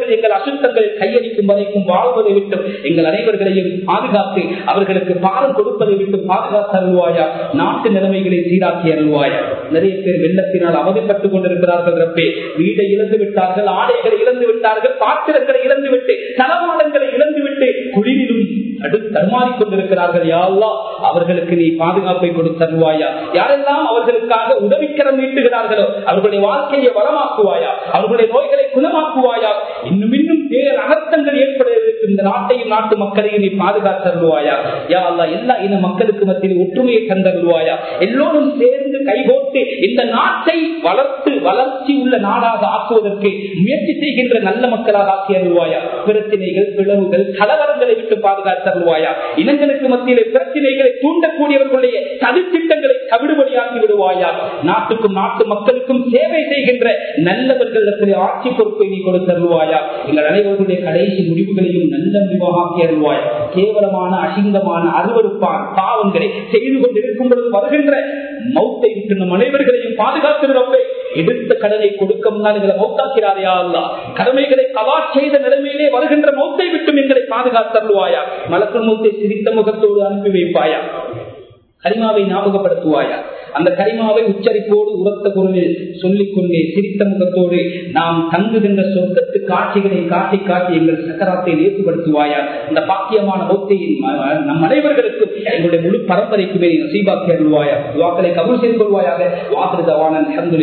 அவர்கள் எங்கள் அசுத்தங்களில் கையடிக்கும் வரைக்கும் வாழ்வதை விட்டு எங்கள் அனைவர்களையும் பாதுகாத்து அவர்களுக்கு பாரம் கொடுப்பதை விட்டு பாதுகாத்து அருள்வாயா நாட்டு நிலைமைகளை சீராக்கி அருள்வாயா நிறைய பேர் வெள்ளத்தினால் அவதிப்பட்டுக் கொண்டிருக்கிறார்கள் ரப்பே வீடை இழந்து விட்டார்கள் ஆடைகளை இழந்து விட்டார்கள் பாத்திரங்களை இழந்து விட்டு தளவாடங்களை இழந்து விட்டு குளிரிலும் அடுத்து தடுமாறிக் கொண்டிருக்கிறார்கள் யாழ்லா அவர்களுக்கு நீ பாதுகாப்பை கொடுத்தருவாயா யாரெல்லாம் அவர்களுக்காக உதவிக்கரம் நீட்டுகிறார்களோ அவர்களுடைய வாழ்க்கையை வளமாக்குவாயா அவர்களுடைய நோய்களை குணமாக்குவாயா இன்னும் இன்னும் பேர் அனர்த்தங்கள் ஏற்படுவதற்கு இந்த நாட்டையும் நாட்டு மக்களையும் நீ பாதுகாத்தருவாயா யா அல்லா எல்லா இன மக்களுக்கு மத்தியில் ஒற்றுமையை தந்தருவாயா எல்லோரும் சேர்ந்து கைகோட்டு இந்த நாட்டை வளர்த்து வளர்ச்சி உள்ள நாடாக ஆக்குவதற்கு முயற்சி செய்கின்ற நல்ல மக்களாக ஆக்கி அருள்வாயா பிரச்சனைகள் பிளவுகள் கலவரங்களை விட்டு பாதுகாத்தருள்வாயா இனங்களுக்கு மத்தியிலே பிரச்சனைகளை தூண்டக்கூடியவர்களுடைய சதித்திட்டங்களை தவிடுபடியாக்கி விடுவாயா நாட்டுக்கும் நாட்டு மக்களுக்கும் சேவை செய்கின்ற நல்லவர்களுக்கு ஆட்சி பொறுப்பை நீ கொடுத்தருவாயா எங்கள் அனைவர்களுடைய கடைசி முடிவுகளையும் நல்ல முடிவாக ஆக்கி அருள்வாயா கேவலமான அசிங்கமான அருவறுப்பான பாவங்களை செய்து கொண்டிருக்கும் பொழுது வருகின்ற மௌத்தை விட்டு நம் அனைவர்களையும் பாதுகாத்துகிறோம் எடுத்த கடனை கொடுக்க முன்னால் எங்களை மௌத்தாக்கிறாரையா அல்லா கடமைகளை கவா செய்த நிலைமையிலே வருகின்ற மௌத்தை விட்டும் எங்களை பாதுகாத்தருவாயா மலக்குள் மௌத்தை சிரித்த முகத்தோடு அனுப்பி வைப்பாயா கரிமாவை ஞாபகப்படுத்துவாயா அந்த கரிமாவை உச்சரிப்போடு உரத்த குரலில் சொல்லிக் கொண்டே சிரித்த முகத்தோடு நாம் தங்குகின்ற சொர்க்கத்து காட்சிகளை காட்டி காட்டி எங்கள் சக்கராத்தை நேர்த்துப்படுத்துவாயா இந்த பாக்கியமான மௌத்தையின் நம் அனைவர்களுக்கும் எங்களுடைய முழு பரம்பரைக்குமே நசீபாக்கி அருள்வாயா வாக்களை கபூல் செய்து கொள்வாயாக வாக்குறுதவான